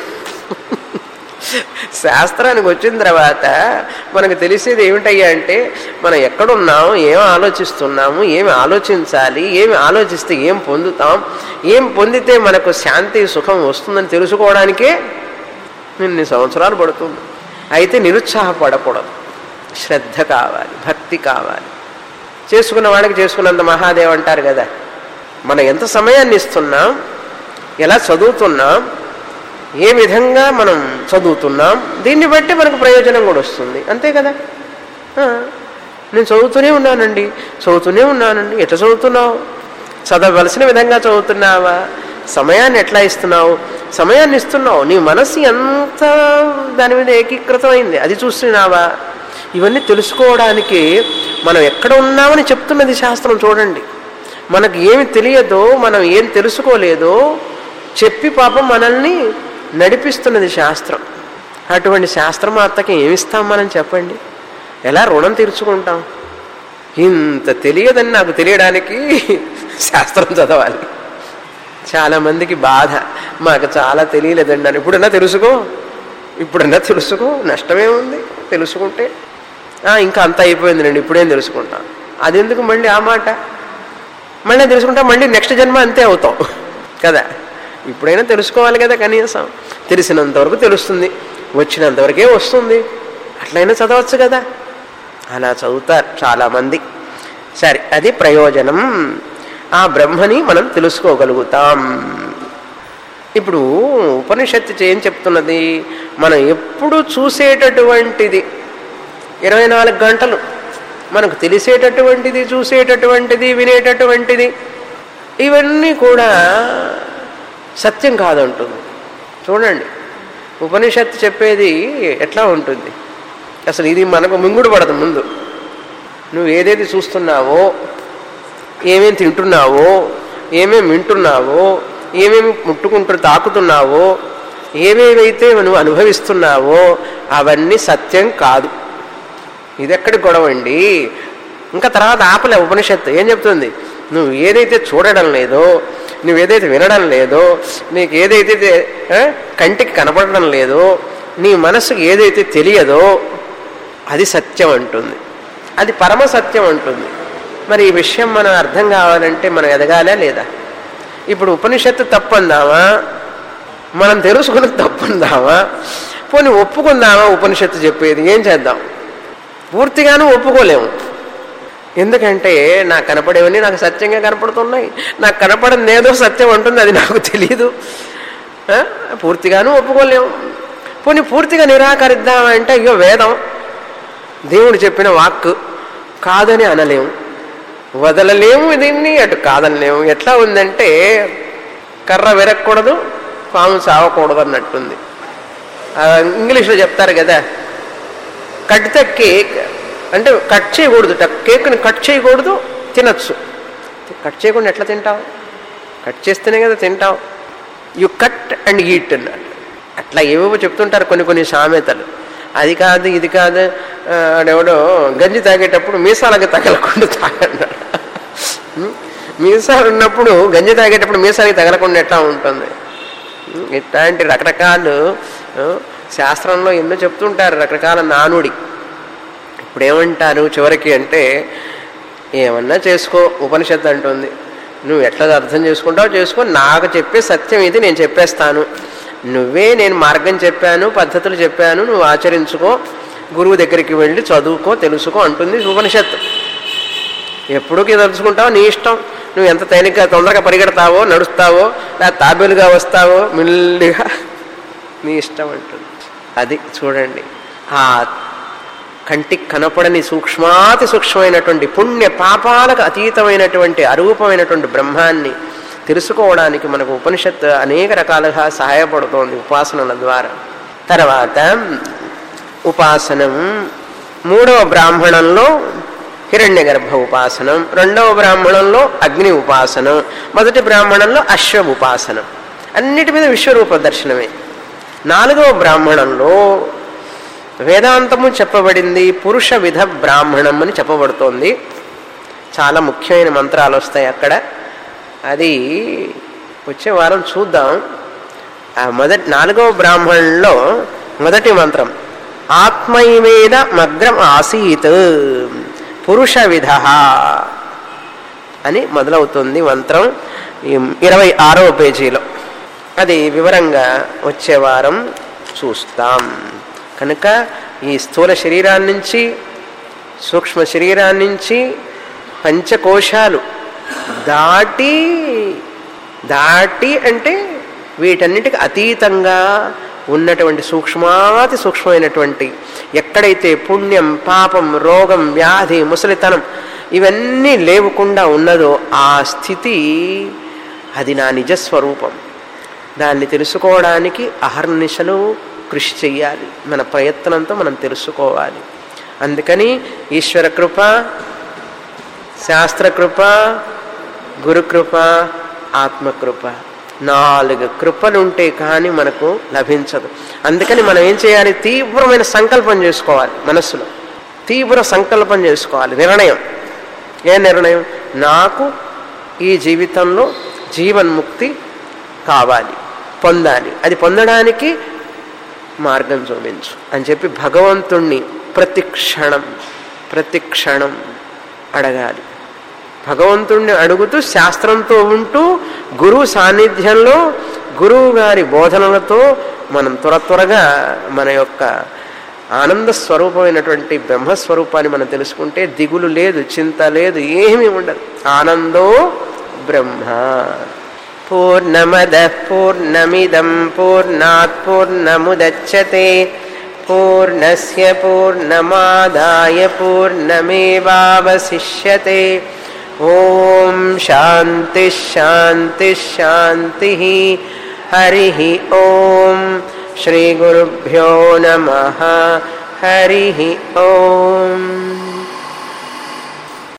శాస్త్రానికి వచ్చిన తర్వాత మనకు తెలిసేది ఏమిటయ్యా అంటే మనం ఎక్కడున్నాం ఏం ఆలోచిస్తున్నాము ఏమి ఆలోచించాలి ఏమి ఆలోచిస్తే ఏం పొందుతాం ఏం పొందితే మనకు శాంతి సుఖం వస్తుందని తెలుసుకోవడానికే ఇన్ని సంవత్సరాలు పడుతుంది అయితే నిరుత్సాహపడకూడదు శ్రద్ధ కావాలి భక్తి కావాలి చేసుకున్న వాడికి చేసుకున్నంత మహాదేవ్ అంటారు కదా మనం ఎంత సమయాన్ని ఇస్తున్నాం ఎలా చదువుతున్నాం ఏ విధంగా మనం చదువుతున్నాం దీన్ని బట్టి మనకు ప్రయోజనం కూడా వస్తుంది అంతే కదా ఆ, నేను చదువుతూనే ఉన్నానండి చదువుతూనే ఉన్నానండి ఎట్లా చదువుతున్నావు చదవవలసిన విధంగా చదువుతున్నావా సమయాన్ని ఎట్లా ఇస్తున్నావు సమయాన్ని ఇస్తున్నావు నీ మనస్సు ఎంత దాని మీద ఏకీకృతమైంది అది చూస్తున్నావా ఇవన్నీ తెలుసుకోవడానికి మనం ఎక్కడ ఉన్నామని చెప్తున్నది శాస్త్రం చూడండి మనకు ఏమి తెలియదో మనం ఏం తెలుసుకోలేదో చెప్పి పాపం మనల్ని నడిపిస్తున్నది శాస్త్రం అటువంటి శాస్త్రమాతకి ఏమిస్తాం మనం చెప్పండి ఎలా రుణం తీర్చుకుంటాం ఇంత తెలియదని నాకు తెలియడానికి శాస్త్రం చదవాలి చాలామందికి బాధ మాకు చాలా తెలియలేదండి అని ఇప్పుడన్నా తెలుసుకో ఇప్పుడన్నా తెలుసుకో నష్టమే ఉంది తెలుసుకుంటే "ఆ, ఇంకా అంత అయిపోయిందిలేండి ఇప్పుడేం తెలుసుకుంటాం అది ఎందుకు మళ్ళీ ఆ మాట మళ్ళీ తెలుసుకుంటా మళ్ళీ నెక్స్ట్ జన్మ అంతే అవుతాం కదా ఇప్పుడైనా తెలుసుకోవాలి కదా కనీసం తెలిసినంత వరకు తెలుస్తుంది వచ్చినంతవరకే వస్తుంది అట్లయినా చదవచ్చు కదా అలా చదువుతారు చాలామంది సరే అది ప్రయోజనం ఆ బ్రహ్మని మనం తెలుసుకోగలుగుతాం ఇప్పుడు ఉపనిషత్తు ఏం చెప్తున్నది మనం ఎప్పుడు చూసేటటువంటిది ఇరవై నాలుగు గంటలు మనకు తెలిసేటటువంటిది చూసేటటువంటిది వినేటటువంటిది ఇవన్నీ కూడా సత్యం కాదంటుంది చూడండి ఉపనిషత్తు చెప్పేది ఎట్లా ఉంటుంది అసలు ఇది మనకు మింగుడు పడదు ముందు నువ్వు ఏదైతే చూస్తున్నావో ఏమేమి తింటున్నావో ఏమేమి వింటున్నావో ఏమేమి ముట్టుకుంటూ తాకుతున్నావో ఏమేమైతే నువ్వు అనుభవిస్తున్నావో అవన్నీ సత్యం కాదు ఇదెక్కడి గొడవ అండి ఇంకా తర్వాత ఆపలే ఉపనిషత్తు ఏం చెప్తుంది నువ్వు ఏదైతే చూడడం లేదో నువ్వు ఏదైతే వినడం లేదో నీకు ఏదైతే ఆ, కంటికి కనపడడం లేదో నీ మనసుకు ఏదైతే తెలియదో అది సత్యం అంటుంది అది పరమ సత్యం అంటుంది మరి ఈ విషయం మనం అర్థం కావాలంటే మనం ఎదగాలా లేదా ఇప్పుడు ఉపనిషత్తు తప్పందామా మనం తెలుసుకుని తప్పందామా పోనీ ఒప్పుకుందామా ఉపనిషత్తు చెప్పేది ఏం చేద్దాం పూర్తిగాను ఒప్పుకోలేము ఎందుకంటే నాకు కనపడేవన్నీ నాకు సత్యంగా కనపడుతున్నాయి నాకు కనపడింది ఏదో సత్యం అంటుంది అది నాకు తెలియదు ఆ? పూర్తిగాను ఒప్పుకోలేము పోనీ పూర్తిగా నిరాకరిద్దామంటే అయ్యో వేదం దేవుడు చెప్పిన వాక్ కాదని అనలేము వదలలేము దీన్ని అటు కాదనలేము ఎట్లా ఉందంటే కర్ర విరగకూడదు పాము సావకూడదు అన్నట్టుంది ఆ, ఇంగ్లీష్లో చెప్తారు కదా కట్టితే కేక్ అంటే కట్ చేయకూడదు కేక్ని కట్ చేయకూడదు తినచ్చు కట్ చేయకుండా ఎట్లా తింటావు కట్ చేస్తేనే కదా తింటావు యు కట్ అండ్ ఈట్ అన్నట్టు అట్లా ఏవేవో చెప్తుంటారు కొన్ని కొన్ని సామెతలు అది కాదు ఇది కాదు ఆ, ఆడెవడో గంజి తాగేటప్పుడు మీసాలకి తగలకుండా తాగన్నాడు ఉం? మీసాలు ఉన్నప్పుడు గంజి తాగేటప్పుడు మీసాలకి తగలకుండా ఎట్లా ఉంటుంది ఉం? ఇట్లాంటి రకరకాలు ఆ, శాస్త్రంలో ఎన్నో చెప్తుంటారు రకరకాల నానుడి ఇప్పుడు ఏమంటారు చివరికి అంటే ఏమన్నా చేసుకో ఉపనిషత్తు అంటుంది నువ్వు ఎట్లా అర్థం చేసుకుంటావు చేసుకో నాకు చెప్పే సత్యం ఇది నేను చెప్పేస్తాను నువ్వే నేను మార్గం చెప్పాను పద్ధతులు చెప్పాను నువ్వు ఆచరించుకో గురువు దగ్గరికి వెళ్ళి చదువుకో తెలుసుకో అంటుంది ఉపనిషత్తు ఎప్పుడుకి తెలుసుకుంటావో నీ ఇష్టం నువ్వు ఎంత తేలిగ్గా తొందరగా పరిగెడతావో నడుస్తావో లేదా తాబేలుగా వస్తావో మెల్లిగా నీ ఇష్టం అంటుంది అది చూడండి ఆ కంటికి కనపడని సూక్ష్మాతి సూక్ష్మమైనటువంటి పుణ్య పాపాలకు అతీతమైనటువంటి అరూపమైనటువంటి బ్రహ్మాన్ని తెలుసుకోవడానికి మనకు ఉపనిషత్తు అనేక రకాలుగా సహాయపడుతోంది ఉపాసనల ద్వారా తర్వాత ఉపాసనం మూడవ బ్రాహ్మణంలో హిరణ్య గర్భ ఉపాసనం రెండవ బ్రాహ్మణంలో అగ్ని ఉపాసనం మొదటి బ్రాహ్మణంలో అశ్వ ఉపాసనం అన్నిటి మీద విశ్వరూప దర్శనమే నాలుగవ బ్రాహ్మణంలో వేదాంతము చెప్పబడింది పురుష విధ బ్రాహ్మణం అని చెప్పబడుతోంది చాలా ముఖ్యమైన మంత్రాలు వస్తాయి అక్కడ అది వచ్చే వారం చూద్దాం ఆ మొదటి నాలుగవ బ్రాహ్మణంలో మొదటి మంత్రం ఆత్మైవేద మగ్రం ఆసీత్ పురుష విధ అని మొదలవుతుంది మంత్రం ఈ ఇరవై ఆరవ పేజీలో అది వివరంగా వచ్చే వారం చూస్తాం కనుక ఈ స్థూల శరీరాన్ని నుంచి సూక్ష్మ శరీరాన్ని నుంచి పంచకోశాలు దాటి దాటి అంటే వీటన్నిటికి అతీతంగా ఉన్నటువంటి సూక్ష్మాతి సూక్ష్మమైనటువంటి ఎక్కడైతే పుణ్యం పాపం రోగం వ్యాధి ముసలితనం ఇవన్నీ లేవకుండా ఉన్నదో ఆ స్థితి అది నా నిజస్వరూపం దాన్ని తెలుసుకోవడానికి అహర్నిశలు కృషి చెయ్యాలి మన ప్రయత్నంతో మనం తెలుసుకోవాలి అందుకని ఈశ్వర కృప శాస్త్రకృప గురుకృప ఆత్మకృప నాలుగు కృపలుంటే కానీ మనకు లభించదు అందుకని మనం ఏం చేయాలి తీవ్రమైన సంకల్పం చేసుకోవాలి మనస్సులో తీవ్ర సంకల్పం చేసుకోవాలి నిర్ణయం ఏ నిర్ణయం నాకు ఈ జీవితంలో జీవన్ముక్తి కావాలి పొందాలి అది పొందడానికి మార్గం చూపించు అని చెప్పి భగవంతుణ్ణి ప్రతి క్షణం ప్రతి క్షణం అడగాలి భగవంతుణ్ణి అడుగుతూ శాస్త్రంతో ఉంటూ గురువు సాన్నిధ్యంలో గురువు గారి బోధనలతో మనం త్వర త్వరగా మన యొక్క ఆనంద స్వరూపమైనటువంటి బ్రహ్మస్వరూపాన్ని మనం తెలుసుకుంటే దిగులు లేదు చింత లేదు ఏమీ ఉండదు ఆనందో బ్రహ్మ పూర్ణమద పూర్ణమిదం పూర్ణాత్ పూర్ణముదచ్చతే పూర్ణస్య పూర్ణమాదాయ పూర్ణమేవావశిష్యతే ఓం శాంతి శాంతి శాంతి హరి ఓం శ్రీ గురుభ్యో నమ హరి ఓం